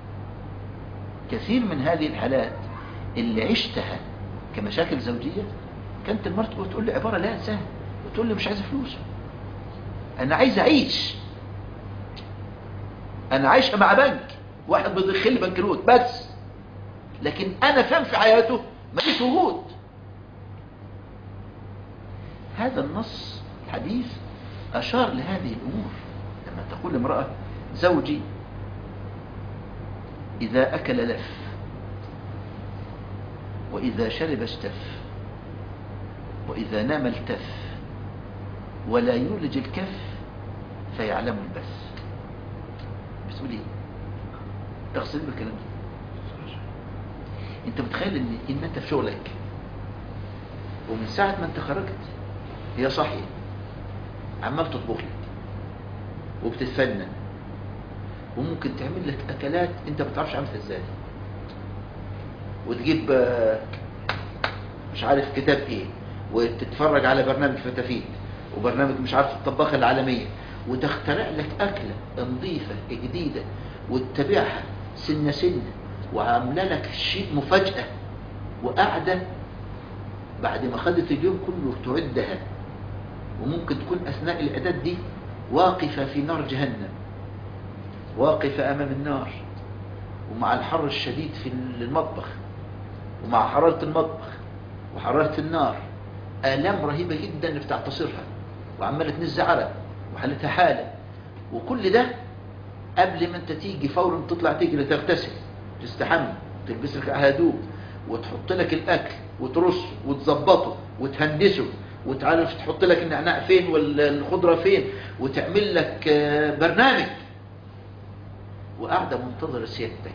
Speaker 1: كثير من هذه الحالات اللي عشتها كمشاكل زوجية كانت المرأة تقول تقول لي عبارة لا سهل وتقول لي مش عايزة فلوس انا عايز اعيش انا عايشة مع بنك واحد بيدخل لي بنكروت بس لكن انا فاهم في حياته مفيش وجود هذا النص الحديث اشار لهذه الامور لما تقول امرأة زوجي اذا اكل لف واذا شرب اشتف واذا نام التف ولا يولج الكف فيعلم البث بتقول ايه تقصد بالكلام ده انت متخيل ان ان انت في شغلك ومن ساعة ما انت خرجت هي صاحية عمال تطبخ لك وبتتفنن وممكن تعمل لك اكلات انت ما بتعرفش عملتها ازاي وتجيب آه، مش عارف كتاب ايه وتتفرج على برنامج فتافيت وبرنامج مش عارف الطباخة العالمية وتخترع لك أكلة نظيفة جديدة وتتابعها سنة سنة وعاملة لك شيء مفاجأة وقاعدة بعد ما خدت اليوم كله تعدها وممكن تكون أثناء الإعداد دي واقفة في نار جهنم واقفة أمام النار ومع الحر الشديد في المطبخ ومع حرارة المطبخ وحرارة النار آلام رهيبة جدا بتعتصرها وعمالة تنز عرق وحالتها حالة وكل ده قبل ما انت تيجي فورا تطلع تجري تغتسل تستحمى تلبس لك هدوم وتحط لك الاكل وترصه وتظبطه وتهندسه وتعرف تحط لك النعناع فين والخضرة فين وتعمل لك آه، برنامج وقاعدة منتظرة سيادتك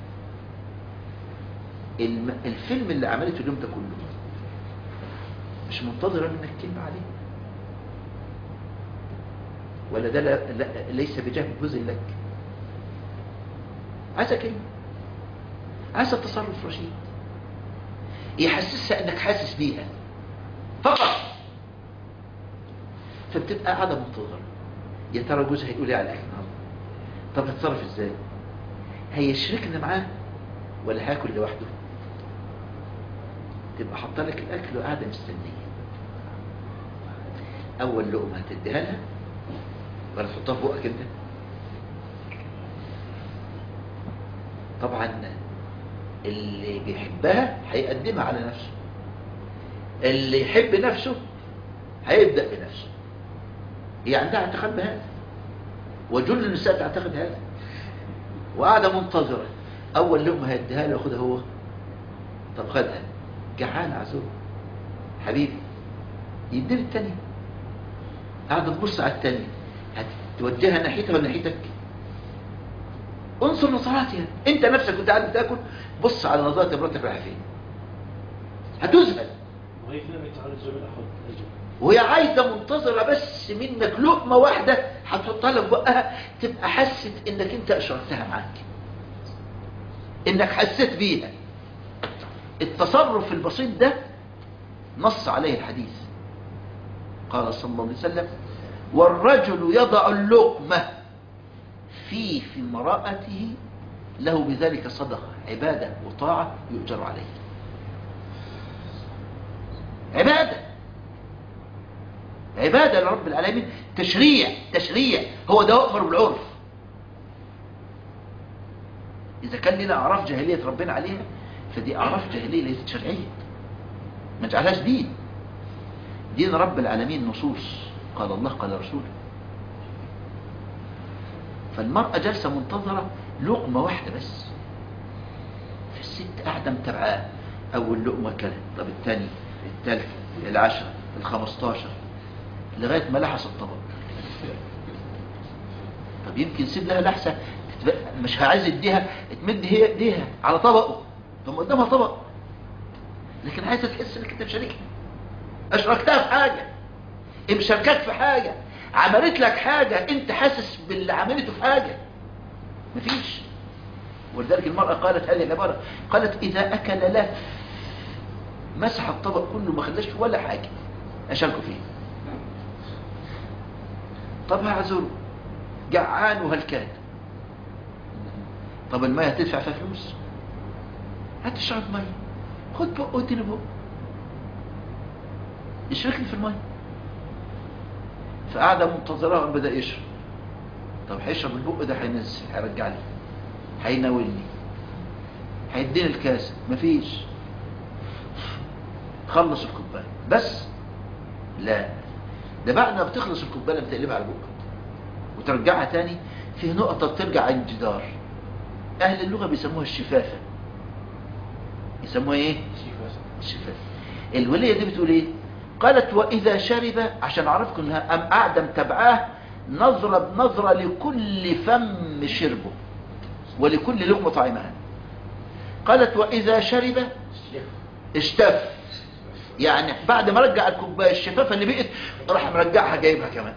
Speaker 1: الم- الفيلم اللي عملته اليوم ده كله مش منتظرة منك كلمة عليه ولا ده لا لا ليس بجهد جزء لك عايزة كلمة عايزة تصرف رشيد يحسسها انك حاسس بيها فقط فبتبقى قاعدة منتظرة يا ترى جوزها هيقول ايه على الاكل النهارده طب هتصرف ازاي هيشركنا معاه ولا هاكل لوحده تبقى حاطه لك الاكل وقاعده مستنيه اول لقمه هتديها لها ولا تحطها في بقك انت طبعا اللي بيحبها هيقدمها على نفسه اللي يحب نفسه هيبدأ بنفسه هي عندها اعتقاد بهذا وجل النساء تعتقد هذا وقاعدة منتظرة أول لقمة هيديها له ياخدها هو طب خدها جعان عزوز حبيبي يدير التانية قاعدة تبص على التانية هتوجهها ناحيتها ولا ناحيتك انظر نظراتها انت نفسك كنت قاعد بتاكل بص على نظرات مراتك رايحه فين هتذهل
Speaker 2: وهي فينا يتعالج جميل أحد أجل
Speaker 1: وهي عايزه منتظره بس منك لقمه واحده هتحطها لك بقها تبقى حست انك انت اشرتها معاك انك حسيت بيها التصرف البسيط ده نص عليه الحديث قال صلى الله عليه وسلم والرجل يضع اللقمة في في امرأته له بذلك صدقة عبادة وطاعة يؤجر عليه عبادة عبادة لرب العالمين تشريع تشريع هو ده أمر بالعرف إذا كان لنا أعراف جاهلية ربنا عليها فدي أعراف جاهلية ليست شرعية ما نجعلهاش دين دين رب العالمين نصوص قال الله قال رسوله فالمرأة جالسة منتظرة لقمة واحدة بس فالست قاعدة متابعاه أول لقمة كلت طب الثاني الثالث العشرة الخمستاشر لغاية ما لحس الطبق طب يمكن سيب لها لحسة تتب- مش عايز يديها تمد هي ايديها على طبقه ثم قدامها طبق لكن عايزة تحس انك انت مشاركها اشركتها في حاجة مشاركاك في حاجة عملت لك حاجة انت حاسس باللي عملته في حاجة مفيش ولذلك المرأة قالت هذه العبارة قالت إذا أكل لف مسح الطبق كله ما خلاش ولا حاجة أشاركوا فيه طب هعذره جعان وهلكان طب المية هتدفع فيها فلوس هتشرب مية خد بق واديله بق يشركني في المية فقاعدة منتظرة بدأ يشرب طب هيشرب البق ده هينزل هيرجع لي هيناولني هيديني الكاس مفيش خلص الكوبايه بس لا ده بعد ما بتخلص الكوبايه بتقلبها على بقك وترجعها تاني في نقطه بترجع عند الجدار اهل اللغه بيسموها الشفافه يسموها ايه الشفافه الوليه دي بتقول ايه قالت واذا شرب عشان اعرفكم انها ام قاعده متابعاه نظره بنظره لكل فم شربه ولكل لقمه طعمها قالت واذا شرب اشتف يعني بعد ما رجع الكوبايه الشفافه اللي بقت راح مرجعها جايبها كمان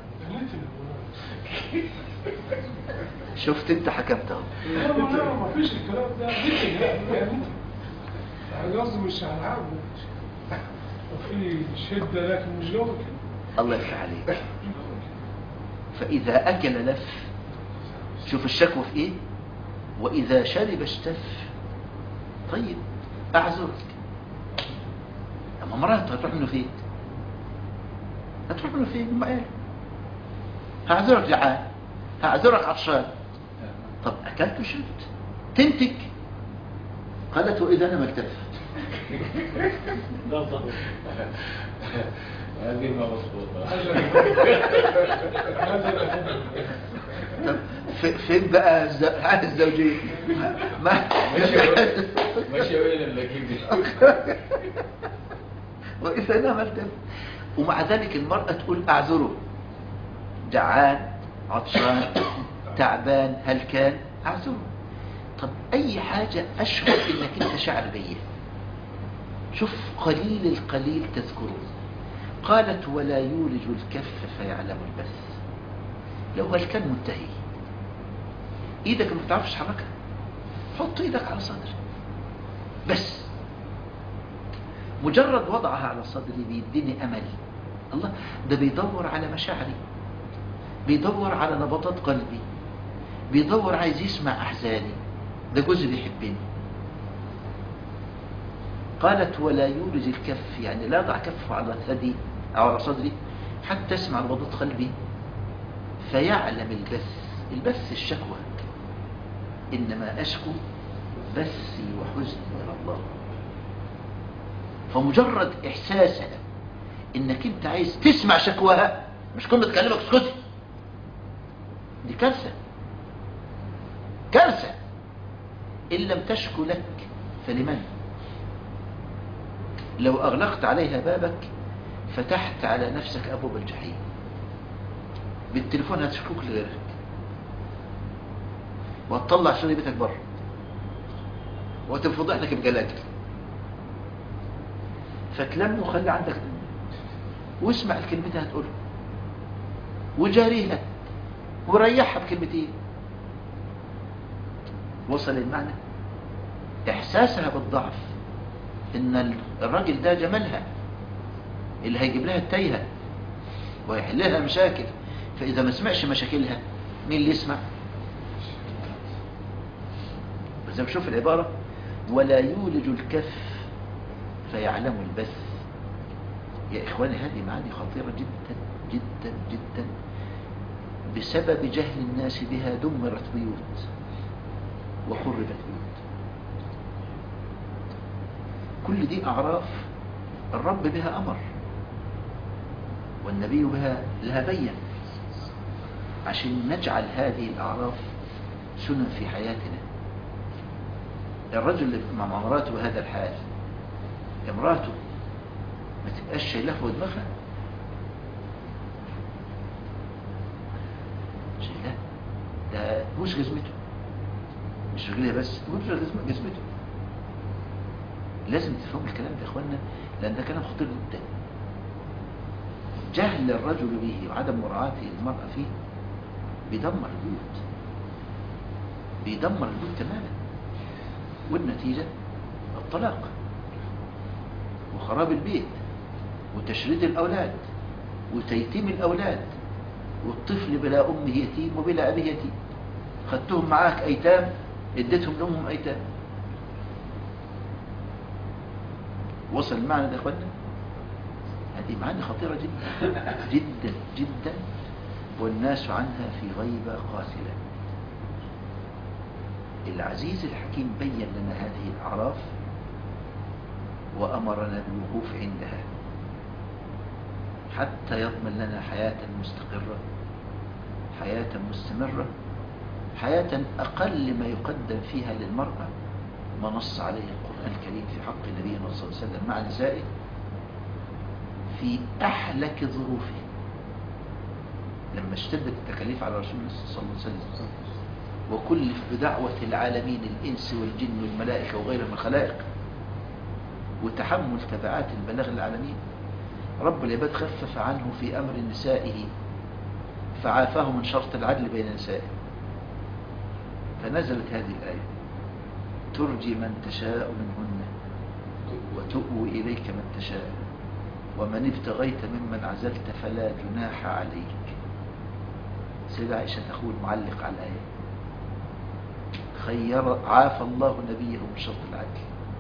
Speaker 1: شفت انت حكمت اهو
Speaker 3: لا لا لا ما فيش الكلام ده ميتنج لا يعني ميتنج يعني قصدي مش هنلعب وفي شدة لكن مش جو كده
Speaker 1: الله يفتح عليك فاذا اكل لف شوف الشكوى في ايه واذا شرب اشتف طيب اعذرك اما مرات هتروح منه فين هتروح منه فين ما قال هعذرك جعان هعذرك عطشان طب اكلت وشربت تنتج قالت واذا انا مكتف
Speaker 2: لا ضرر
Speaker 4: هذه ما مظبوطة
Speaker 1: طب في- فين بقى الز- حال الزوجيه ما
Speaker 4: ماشي وين اللكيب دي
Speaker 1: وإذا نام التف ومع ذلك المرأة تقول أعذره جعان عطشان تعبان هلكان أعذره طب أي حاجة أشعر إنك أنت شعر بيه شوف قليل القليل تذكره قالت ولا يولج الكف فيعلم البث لو هلكان منتهي ايدك ما بتعرفش تحركها حط ايدك على صدري بس مجرد وضعها على صدري بيديني امل الله ده بيدور على مشاعري بيدور على نبضات قلبي بيدور عايز يسمع احزاني ده جزء بيحبني قالت ولا يولج الكف يعني لا ضع كفه على ثدي او على صدري حتى يسمع نبضات قلبي فيعلم البث البث الشكوى انما اشكو بثي وحزني الى الله فمجرد احساسها انك انت عايز تسمع شكواها مش كل ما تكلمك اسكتي دي كارثه كارثه ان لم تشكو لك فلمن لو اغلقت عليها بابك فتحت على نفسك ابواب الجحيم بالتليفون هتشكوك لغيرك وهتطلع شغل بيتك بره وتنفضح لك بجلاتك فتلم وخلي عندك واسمع الكلمتين هتقولها وجاريها وريحها بكلمتين وصل المعنى احساسها بالضعف ان الراجل ده جمالها اللي هيجيب لها التايهه ويحل لها مشاكل فاذا ما سمعش مشاكلها مين اللي يسمع زي ما شوف العبارة ولا يولج الكف فيعلم البث يا إخواني هذه معاني خطيرة جدا جدا جدا بسبب جهل الناس بها دمرت بيوت وخربت بيوت كل دي أعراف الرب بها أمر والنبي بها لها بين عشان نجعل هذه الأعراف سنن في حياتنا الرجل اللي مع مراته بهذا الحال امراته ما تبقاش شايلها فوق دماغها شايلها مش جزمته مش رجليه بس مش جزم- جزمته لازم تفهموا الكلام ده يا اخوانا لان ده كلام خطير جدا جهل الرجل به وعدم مراعاته المرأة فيه بيدمر البيوت بيدمر البيوت تماما والنتيجة الطلاق وخراب البيت وتشريد الأولاد وتيتيم الأولاد والطفل بلا أمه يتيم وبلا أبيه يتيم خدتهم معاك أيتام اديتهم لأمهم أيتام وصل المعنى ده يا اخوانا هذه معاني خطيرة جدا جدا جدا والناس عنها في غيبة قاتلة العزيز الحكيم بين لنا هذه الأعراف وأمرنا بالوقوف عندها حتى يضمن لنا حياة مستقرة حياة مستمرة حياة أقل ما يقدم فيها للمرأة ما نص عليه القرآن الكريم في حق النبي صلى الله عليه وسلم مع نسائه في أحلك ظروفه لما اشتدت التكاليف على رسول الله صلى الله عليه وسلم وكلف بدعوة العالمين الإنس والجن والملائكة وغير من الخلائق وتحمل تبعات البلاغ العالمين رب العباد خفف عنه في أمر نسائه فعافاه من شرط العدل بين نسائه فنزلت هذه الآية ترجي من تشاء منهن وتؤوي إليك من تشاء ومن ابتغيت ممن عزلت فلا جناح عليك سيدة عائشة تقول معلق على الآية خير عافى الله نبيه من شرط العدل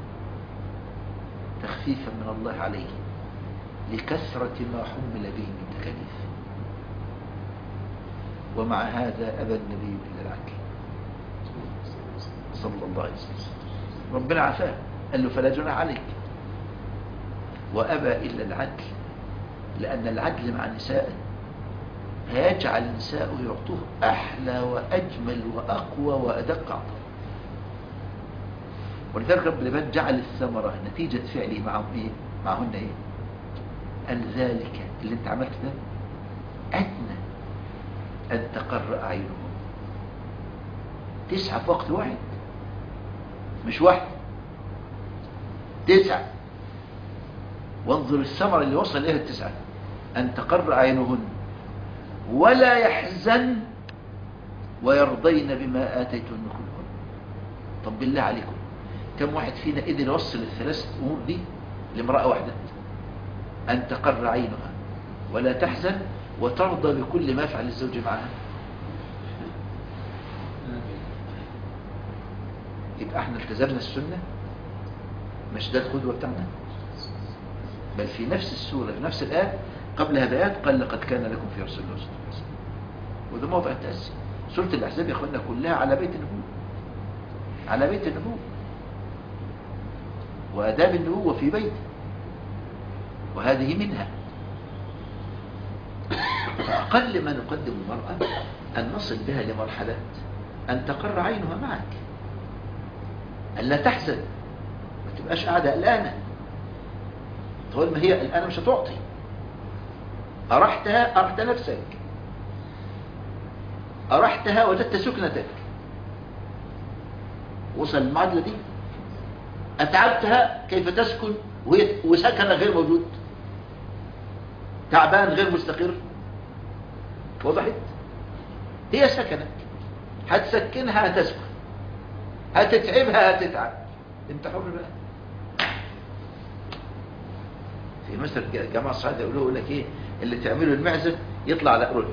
Speaker 1: تخفيفا من الله عليه لكثرة ما حمل به من تكاليف ومع هذا أبى النبي إلا العدل صلى الله عليه وسلم ربنا عافاه قال له فلا جناح عليك وأبى إلا العدل لأن العدل مع نسائه هيجعل نساءه يعطوه أحلى وأجمل وأقوى وأدق عطاء ولذلك رب العباد جعل الثمرة نتيجة فعله معهم إيه؟ معهن إيه؟ أن ذلك اللي أنت عملته ده أدنى أن تقر أعينهم تسعة في وقت واحد مش واحد تسعة وانظر الثمرة اللي وصل إليها التسعة أن تقر أعينهن ولا يحزن ويرضين بما آتيتهن كلهن طب بالله عليكم كم واحد فينا قدر يوصل الثلاث أمور دي لامرأة واحدة أن تقر عينها ولا تحزن وترضى بكل ما يفعل الزوج معها يبقى احنا التزمنا السنة مش ده القدوة بتاعنا بل في نفس السورة في نفس الآية قبلها بآيات قال لقد كان لكم في رسول الله صلى الله عليه وسلم وده موضع التأسي سورة الأحزاب يا أخوانا كلها على بيت النبوة على بيت النبوة وآداب النبوة في بيته وهذه منها فأقل ما نقدم المرأة أن نصل بها لمرحلة أن تقر عينها معك أن لا تحزن ما تبقاش قاعدة قلقانة طول ما هي قلقانة مش هتعطي أرحتها أرحت نفسك أرحتها وجدت سكنتك وصل المعادلة دي أتعبتها كيف تسكن وهي وسكن غير موجود تعبان غير مستقر وضحت هي سكنت هتسكنها هتسكن هتتعبها هتتعب انت حر بقى في مثل جماعة الصعيدة يقولوا يقول لك ايه اللي تعمله المعزة يطلع على قرن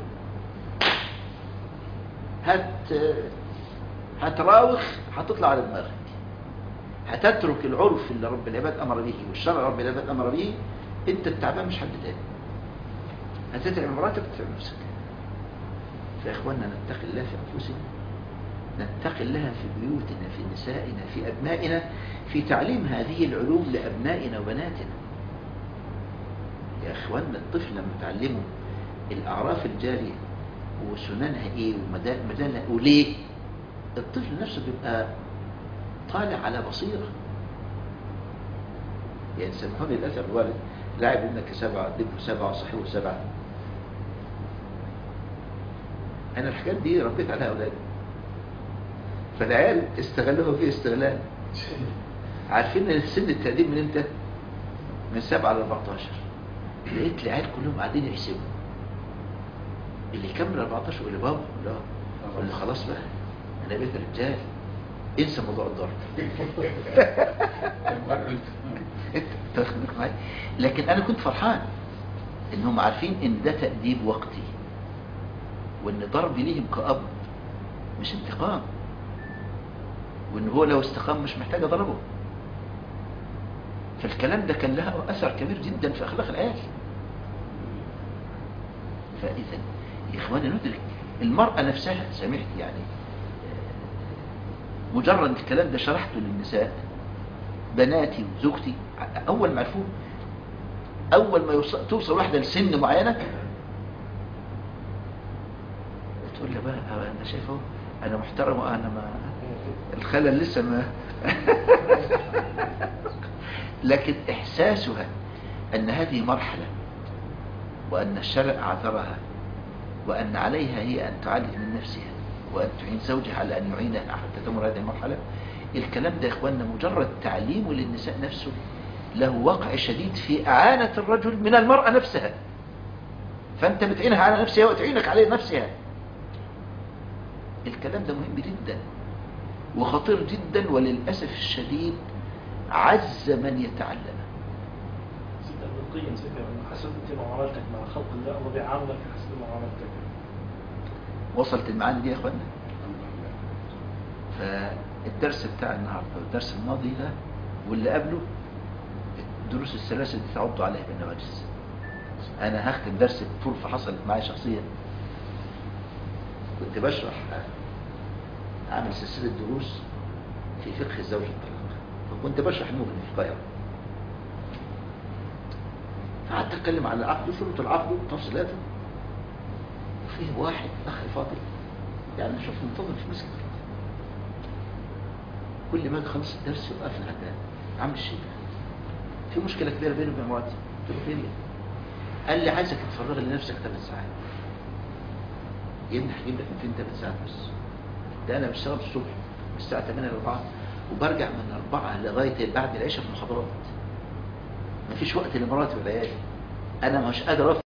Speaker 1: هت هتراوخ هتطلع على دماغك هتترك العرف اللي رب العباد امر به والشرع رب العباد امر به انت التعبان مش حد تاني هتتعب مراتك وتتعب نفسك فيا اخوانا نتقي الله في انفسنا نتقي الله في بيوتنا في نسائنا في ابنائنا في تعليم هذه العلوم لابنائنا وبناتنا يا اخوانا الطفل لما تعلمه الاعراف الجاريه وسننها ايه ومجالها وليه الطفل نفسه بيبقى طالع على بصيره يعني سامحوني الاثر الوالد لاعب ابنك سبعه اديله سبعه صحيح سبعه انا الحاجات دي ربيت عليها اولادي فالعيال استغلوها في استغلال عارفين ان سن التأديب من امتى من 7 ل 14 لقيت العيال كلهم قاعدين يحسبوا اللي يكمل 14 يقول لي بابا لا اقول له خلاص بقى انا بقيت رجال انسى موضوع الضرب انت تاخدك معايا لكن انا كنت فرحان انهم عارفين ان ده تأديب وقتي وان ضربي ليهم كأب مش انتقام وان هو لو استقام مش محتاج اضربه فالكلام ده كان له اثر كبير جدا في اخلاق العيال فاذا يا اخواني ندرك المرأة نفسها سمعت يعني آه، مجرد الكلام ده شرحته للنساء بناتي وزوجتي اول ما عرفوه اول ما يوصل توصل واحده لسن معينه تقول لي بقى أه انا شايفه انا محترم وانا ما الخلل لسه ما لكن احساسها ان هذه مرحله وان الشرع اعذرها وان عليها هي ان تعالج من نفسها وان تعين زوجها على ان يعينها حتى تمر هذه المرحله الكلام ده يا اخواننا مجرد تعليمه للنساء نفسه له وقع شديد في اعانه الرجل من المراه نفسها فانت بتعينها على نفسها وتعينك على نفسها الكلام ده مهم جدا وخطير جدا وللأسف الشديد عز من يتعلم
Speaker 2: سيد ابن القيم ذكر انه حسب انت معاملتك مع خلق الله الله بيعاملك حسب معاملتك
Speaker 1: وصلت المعاني دي يا اخوانا فالدرس بتاع النهارده والدرس الماضي ده واللي قبله الدروس الثلاثه دي تعضوا عليها بالنواجس انا هختم درس بطرفه حصلت معايا شخصيا كنت بشرح عامل سلسله دروس في فقه الزوج الطلاق فكنت بشرح المغني في القاهره فقعدت اتكلم عن العقد وشروط العقد وتفصيلاته وفيه واحد اخ فاضل يعني شوف منتظم في مسجد كل ما اجي اخلص الدرس يبقى قافل العداد عامل الشيخ في مشكله كبيره بيني وبين مراتي قلت له خير قال لي عايزك تفرغ لنفسك ثلاث ساعات يا ابني هجيب لك 200 ثلاث ساعات بس ده انا بشتغل الصبح من الساعه 8 ل 4 وبرجع من 4 لغايه بعد العشاء في المحاضرات مفيش وقت لمراتي والعيال انا مش قادر